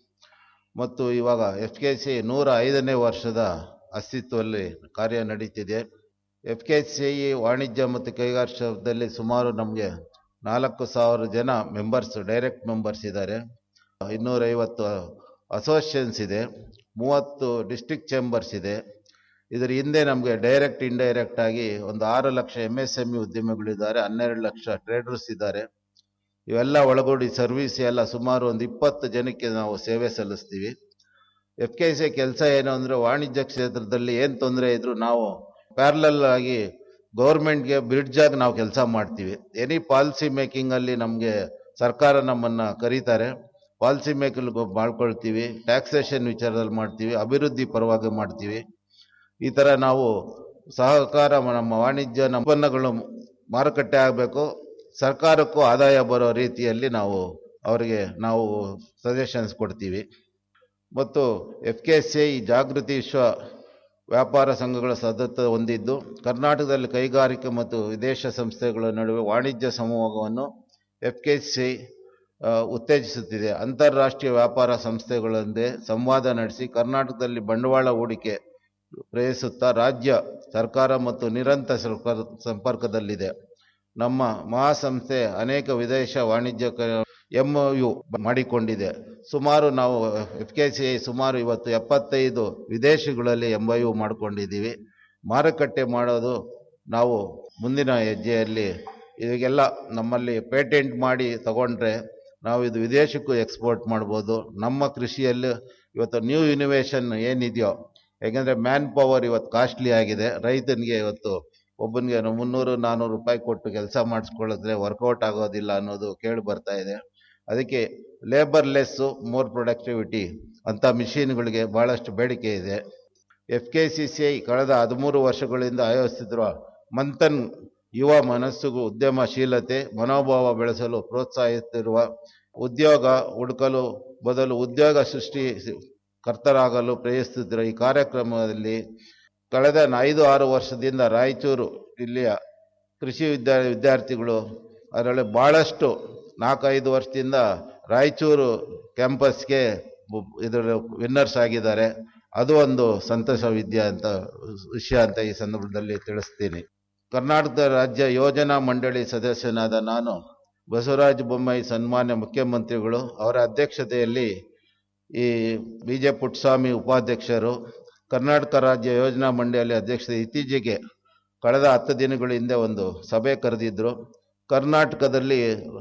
ಮತ್ತು ಇವಾಗ ಎಫ್ ಕೆ ಸಿ ನೂರ ಐದನೇ ವರ್ಷದ ಅಸ್ತಿತ್ವದಲ್ಲಿ ಕಾರ್ಯ ನಡೀತಿದೆ ಎಫ್ ಕೆ ಸಿ ವಾಣಿಜ್ಯ ಮತ್ತು ಕೈಗಾರಿಕೆದಲ್ಲಿ ಸುಮಾರು ನಮಗೆ ನಾಲ್ಕು ಸಾವಿರ ಜನ ಮೆಂಬರ್ಸ್ ಡೈರೆಕ್ಟ್ ಮೆಂಬರ್ಸ್ ಇದ್ದಾರೆ ಇನ್ನೂರೈವತ್ತು ಅಸೋಸಿಯೇಷನ್ಸ್ ಇದೆ ಮೂವತ್ತು ಡಿಸ್ಟಿಕ್ ಚೇಂಬರ್ಸ್ ಇದೆ ಇದರ ಹಿಂದೆ ನಮಗೆ ಡೈರೆಕ್ಟ್ ಇಂಡೈರೆಕ್ಟ್ ಆಗಿ ಒಂದು ಆರು ಲಕ್ಷ ಎಮ್ ಎಸ್ ಎಮ್ ಇ ಉದ್ಯಮಿಗಳಿದ್ದಾರೆ ಹನ್ನೆರಡು ಲಕ್ಷ ಟ್ರೇಡರ್ಸ್ ಇದ್ದಾರೆ ಇವೆಲ್ಲ ಒಳಗೂಡಿ ಸರ್ವಿಸ್ ಎಲ್ಲ ಸುಮಾರು ಒಂದು ಇಪ್ಪತ್ತು ಜನಕ್ಕೆ ನಾವು ಸೇವೆ ಸಲ್ಲಿಸ್ತೀವಿ ಎಫ್ ಕೆ ಸಿ ಕೆಲಸ ಏನು ಅಂದರೆ ವಾಣಿಜ್ಯ ಕ್ಷೇತ್ರದಲ್ಲಿ ಏನು ತೊಂದರೆ ಇದ್ರೂ ನಾವು ಪ್ಯಾರಲಲ್ ಆಗಿ ಗೌರ್ಮೆಂಟ್ಗೆ ಬ್ರಿಡ್ಜ್ ಆಗಿ ನಾವು ಕೆಲಸ ಮಾಡ್ತೀವಿ ಎನಿ ಪಾಲಿಸಿ ಮೇಕಿಂಗಲ್ಲಿ ನಮಗೆ ಸರ್ಕಾರ ನಮ್ಮನ್ನು ಕರೀತಾರೆ ಪಾಲಿಸಿ ಮೇಕಿಂಗ್ ಮಾಡ್ಕೊಳ್ತೀವಿ ಟ್ಯಾಕ್ಸೇಷನ್ ವಿಚಾರದಲ್ಲಿ ಮಾಡ್ತೀವಿ ಅಭಿವೃದ್ಧಿ ಪರವಾಗಿ ಮಾಡ್ತೀವಿ ಈ ಥರ ನಾವು ಸಹಕಾರ ನಮ್ಮ ವಾಣಿಜ್ಯ ನಮ್ಮ ಉತ್ಪನ್ನಗಳು ಮಾರುಕಟ್ಟೆ ಆಗಬೇಕು ಸರ್ಕಾರಕ್ಕೂ ಆದಾಯ ಬರೋ ರೀತಿಯಲ್ಲಿ ನಾವು ಅವರಿಗೆ ನಾವು ಸಜೆಷನ್ಸ್ ಕೊಡ್ತೀವಿ ಮತ್ತು ಎಫ್ ಕೆ ಸಿ ಜಾಗೃತಿ ವಿಶ್ವ ವ್ಯಾಪಾರ ಸಂಘಗಳ ಸದಸ್ಯತ್ವ ಹೊಂದಿದ್ದು ಕರ್ನಾಟಕದಲ್ಲಿ ಕೈಗಾರಿಕೆ ಮತ್ತು ವಿದೇಶ ಸಂಸ್ಥೆಗಳ ನಡುವೆ ವಾಣಿಜ್ಯ ಸಂವಾದವನ್ನು ಎಫ್ ಕೆ ಸಿ ಉತ್ತೇಜಿಸುತ್ತಿದೆ ಅಂತಾರಾಷ್ಟ್ರೀಯ ವ್ಯಾಪಾರ ಸಂಸ್ಥೆಗಳೊಂದಿಗೆ ಸಂವಾದ ನಡೆಸಿ ಕರ್ನಾಟಕದಲ್ಲಿ ಬಂಡವಾಳ ಹೂಡಿಕೆ ಪ್ರಯತ್ನಿಸುತ್ತಾ ರಾಜ್ಯ ಸರ್ಕಾರ ಮತ್ತು ನಿರಂತರ ಸರ್ಕಾರ ಸಂಪರ್ಕದಲ್ಲಿದೆ ನಮ್ಮ ಮಹಾಸಂಸ್ಥೆ ಅನೇಕ ವಿದೇಶ ವಾಣಿಜ್ಯ ಎಂ ಯು ಮಾಡಿಕೊಂಡಿದೆ ಸುಮಾರು ನಾವು ಎಫ್ ಕೆ ಸಿ ಐ ಸುಮಾರು ಇವತ್ತು ಎಪ್ಪತ್ತೈದು ವಿದೇಶಗಳಲ್ಲಿ ಎಂ ಯು ಮಾಡಿಕೊಂಡಿದ್ದೀವಿ ಮಾರುಕಟ್ಟೆ ಮಾಡೋದು ನಾವು ಮುಂದಿನ ಹೆಜ್ಜೆಯಲ್ಲಿ ಇವಾಗೆಲ್ಲ ನಮ್ಮಲ್ಲಿ ಪೇಟೆಂಟ್ ಮಾಡಿ ತಗೊಂಡ್ರೆ ನಾವು ಇದು ವಿದೇಶಕ್ಕೂ ಎಕ್ಸ್ಪೋರ್ಟ್ ಮಾಡ್ಬೋದು ನಮ್ಮ ಕೃಷಿಯಲ್ಲಿ ಇವತ್ತು ನ್ಯೂ ಇನೋವೇಷನ್ ಏನಿದೆಯೋ ಯಾಕೆಂದರೆ ಮ್ಯಾನ್ ಪವರ್ ಇವತ್ತು ಕಾಸ್ಟ್ಲಿ ಆಗಿದೆ ರೈತನಿಗೆ ಇವತ್ತು ಒಬ್ಬನಿಗೆ ಮುನ್ನೂರು ನಾನ್ನೂರು ರೂಪಾಯಿ ಕೊಟ್ಟು ಕೆಲಸ ಮಾಡಿಸ್ಕೊಳ್ಳಿದ್ರೆ ವರ್ಕೌಟ್ ಆಗೋದಿಲ್ಲ ಅನ್ನೋದು ಕೇಳಿ ಬರ್ತಾ ಇದೆ ಅದಕ್ಕೆ ಲೇಬರ್ ಲೆಸ್ಸು ಮೋರ್ ಪ್ರೊಡಕ್ಟಿವಿಟಿ ಅಂಥ ಮಿಷಿನ್ಗಳಿಗೆ ಭಾಳಷ್ಟು ಬೇಡಿಕೆ ಇದೆ F K C C I ಕಳೆದ ಹದಿಮೂರು ವರ್ಷಗಳಿಂದ ಆಯೋಜಿಸುತ್ತಿರುವ ಮಂಥನ್ ಯುವ ಮನಸ್ಸುಗೂ ಉದ್ಯಮಶೀಲತೆ ಮನೋಭಾವ ಬೆಳೆಸಲು ಪ್ರೋತ್ಸಾಹಿಸುತ್ತಿರುವ ಉದ್ಯೋಗ ಹುಡುಕಲು ಬದಲು ಉದ್ಯೋಗ ಸೃಷ್ಟಿ ಕರ್ತರಾಗಲು ಪ್ರಯತ್ನಿಸುತ್ತಿರುವ ಈ ಕಾರ್ಯಕ್ರಮದಲ್ಲಿ ಕಳೆದ ಐದು ಆರು ವರ್ಷದಿಂದ ರಾಯಚೂರು ಇಲ್ಲಿಯ ಕೃಷಿ ವಿದ್ಯಾ ವಿದ್ಯಾರ್ಥಿಗಳು ಅದರಲ್ಲಿ ಭಾಳಷ್ಟು ನಾಲ್ಕೈದು ವರ್ಷದಿಂದ ರಾಯಚೂರು ಕ್ಯಾಂಪಸ್ಗೆ ಇದರ ವಿನ್ನರ್ಸ್ ಆಗಿದ್ದಾರೆ ಅದು ಒಂದು ಸಂತೋಷ ವಿದ್ಯೆ ಅಂತ ವಿಷಯ ಅಂತ ಈ ಸಂದರ್ಭದಲ್ಲಿ ತಿಳಿಸ್ತೀನಿ ಕರ್ನಾಟಕ ರಾಜ್ಯ ಯೋಜನಾ ಮಂಡಳಿ ಸದಸ್ಯನಾದ ನಾನು ಬಸವರಾಜ ಬೊಮ್ಮಾಯಿ ಸನ್ಮಾನ್ಯ ಮುಖ್ಯಮಂತ್ರಿಗಳು ಅವರ ಅಧ್ಯಕ್ಷತೆಯಲ್ಲಿ ಈ ಬಿ ಜೆ ಪುಟ್ಟಸ್ವಾಮಿ ಉಪಾಧ್ಯಕ್ಷರು ಕರ್ನಾಟಕ ರಾಜ್ಯ ಯೋಜನಾ ಮಂಡಳಿ ಅಧ್ಯಕ್ಷತೆ ಇತ್ತೀಚೆಗೆ ಕಳೆದ ಹತ್ತು ದಿನಗಳ ಹಿಂದೆ ಒಂದು ಸಭೆ ಕರೆದಿದ್ದರು ಕರ್ನಾಟಕದಲ್ಲಿ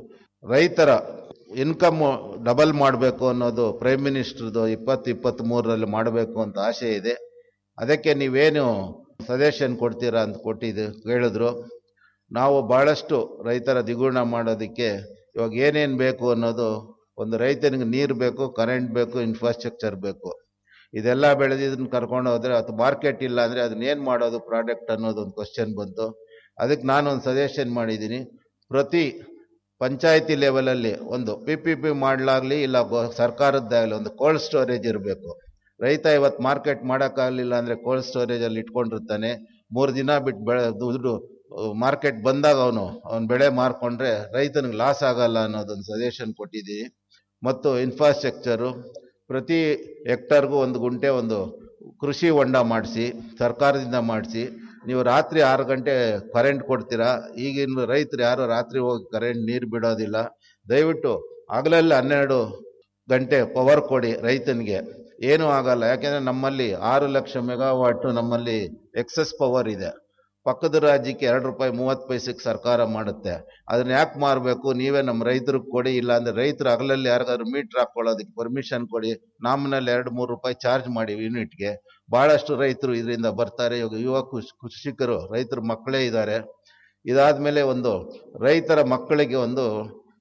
ರೈತರ ಇನ್ಕಮ್ ಡಬಲ್ ಮಾಡಬೇಕು ಅನ್ನೋದು ಪ್ರೈಮ್ ಮಿನಿಸ್ಟರ್ದು ಇಪ್ಪತ್ತು ಇಪ್ಪತ್ತ್ಮೂರರಲ್ಲಿ ಮಾಡಬೇಕು ಅಂತ ಆಸೆ ಇದೆ ಅದಕ್ಕೆ ನೀವೇನು ಸಜೆಷನ್ ಕೊಡ್ತೀರಾ ಅಂತ ಕೊಟ್ಟಿದ್ದು ಕೇಳಿದ್ರು ನಾವು ಭಾಳಷ್ಟು ರೈತರ ದ್ವಿಗುಣ ಮಾಡೋದಕ್ಕೆ ಇವಾಗ ಏನೇನು ಬೇಕು ಅನ್ನೋದು ಒಂದು ರೈತನಿಗೆ ನೀರು ಬೇಕು ಕರೆಂಟ್ ಬೇಕು ಇನ್ಫ್ರಾಸ್ಟ್ರಕ್ಚರ್ ಬೇಕು ಇದೆಲ್ಲ ಬೆಳೆದಿದ್ದನ್ನು ಕರ್ಕೊಂಡು ಹೋದರೆ ಅದು ಮಾರ್ಕೆಟ್ ಇಲ್ಲ ಅಂದರೆ ಅದನ್ನೇನು ಮಾಡೋದು ಪ್ರಾಡಕ್ಟ್ ಅನ್ನೋದು ಒಂದು ಕ್ವಶನ್ ಬಂತು ಅದಕ್ಕೆ ನಾನು ಒಂದು ಸಜೆಷನ್ ಮಾಡಿದ್ದೀನಿ ಪ್ರತಿ ಪಂಚಾಯತಿ ಲೆವೆಲಲ್ಲಿ ಒಂದು ಪಿ ಪಿ ಪಿ ಮಾಡಲಾಗಲಿ ಇಲ್ಲ ಸರ್ಕಾರದ್ದಾಗಲಿ ಒಂದು ಕೋಲ್ಡ್ ಸ್ಟೋರೇಜ್ ಇರಬೇಕು ರೈತ ಇವತ್ತು ಮಾರ್ಕೆಟ್ ಮಾಡೋಕ್ಕಾಗಲಿಲ್ಲ ಅಂದರೆ ಕೋಲ್ಡ್ ಸ್ಟೋರೇಜಲ್ಲಿ ಇಟ್ಕೊಂಡಿರ್ತಾನೆ ಮೂರು ದಿನ ಬಿಟ್ಟು ಬೆಳೆ ದುಡ್ಡು ಮಾರ್ಕೆಟ್ ಬಂದಾಗ ಅವನು ಅವನ ಬೆಳೆ ಮಾರ್ಕೊಂಡ್ರೆ ರೈತನಿಗೆ ಲಾಸ್ ಆಗಲ್ಲ ಅನ್ನೋದೊಂದು ಸಜೆಷನ್ ಕೊಟ್ಟಿದ್ದೀನಿ ಮತ್ತು ಇನ್ಫ್ರಾಸ್ಟ್ರಕ್ಚರು ಪ್ರತಿ ಹೆಕ್ಟರ್ಗೂ ಒಂದು ಗುಂಟೆ ಒಂದು ಕೃಷಿ ಹೊಂಡ ಮಾಡಿಸಿ ಸರ್ಕಾರದಿಂದ ಮಾಡಿಸಿ ನೀವು ರಾತ್ರಿ ಆರು ಗಂಟೆ ಕರೆಂಟ್ ಕೊಡ್ತೀರಾ ಈಗಿನ ರೈತರು ಯಾರು ರಾತ್ರಿ ಹೋಗಿ ಕರೆಂಟ್ ನೀರು ಬಿಡೋದಿಲ್ಲ ದಯವಿಟ್ಟು ಹಗಲಲ್ಲಿ ಹನ್ನೆರಡು ಗಂಟೆ ಪವರ್ ಕೊಡಿ ರೈತನಿಗೆ ಏನೂ ಆಗಲ್ಲ ಯಾಕೆಂದರೆ ನಮ್ಮಲ್ಲಿ ಆರು ಲಕ್ಷ ಮೆಗಾವಾಟು ನಮ್ಮಲ್ಲಿ ಎಕ್ಸಸ್ ಪವರ್ ಇದೆ ಪಕ್ಕದ ರಾಜ್ಯಕ್ಕೆ ಎರಡು ರೂಪಾಯಿ ಮೂವತ್ತು ಪೈಸೆಗೆ ಸರ್ಕಾರ ಮಾಡುತ್ತೆ ಅದನ್ನ ಯಾಕೆ ಮಾರಬೇಕು ನೀವೇ ನಮ್ಮ ರೈತರಿಗೆ ಕೊಡಿ ಇಲ್ಲ ಅಂದರೆ ರೈತರು ಹಗಲಲ್ಲಿ ಯಾರಿಗಾದ್ರು ಮೀಟ್ರ್ ಹಾಕ್ಕೊಳ್ಳೋದಕ್ಕೆ ಪರ್ಮಿಷನ್ ಕೊಡಿ ನಾಮಿನಲ್ಲಿ ಎರಡು ಮೂರು ರೂಪಾಯಿ ಚಾರ್ಜ್ ಮಾಡಿ ಯೂನಿಟ್ಗೆ ಭಾಳಷ್ಟು ರೈತರು ಇದರಿಂದ ಬರ್ತಾರೆ ಇವಾಗ ಯುವ ಕೃಷಿಕರು ರೈತರ ಮಕ್ಕಳೇ ಇದ್ದಾರೆ ಇದಾದಮೇಲೆ ಒಂದು ರೈತರ ಮಕ್ಕಳಿಗೆ ಒಂದು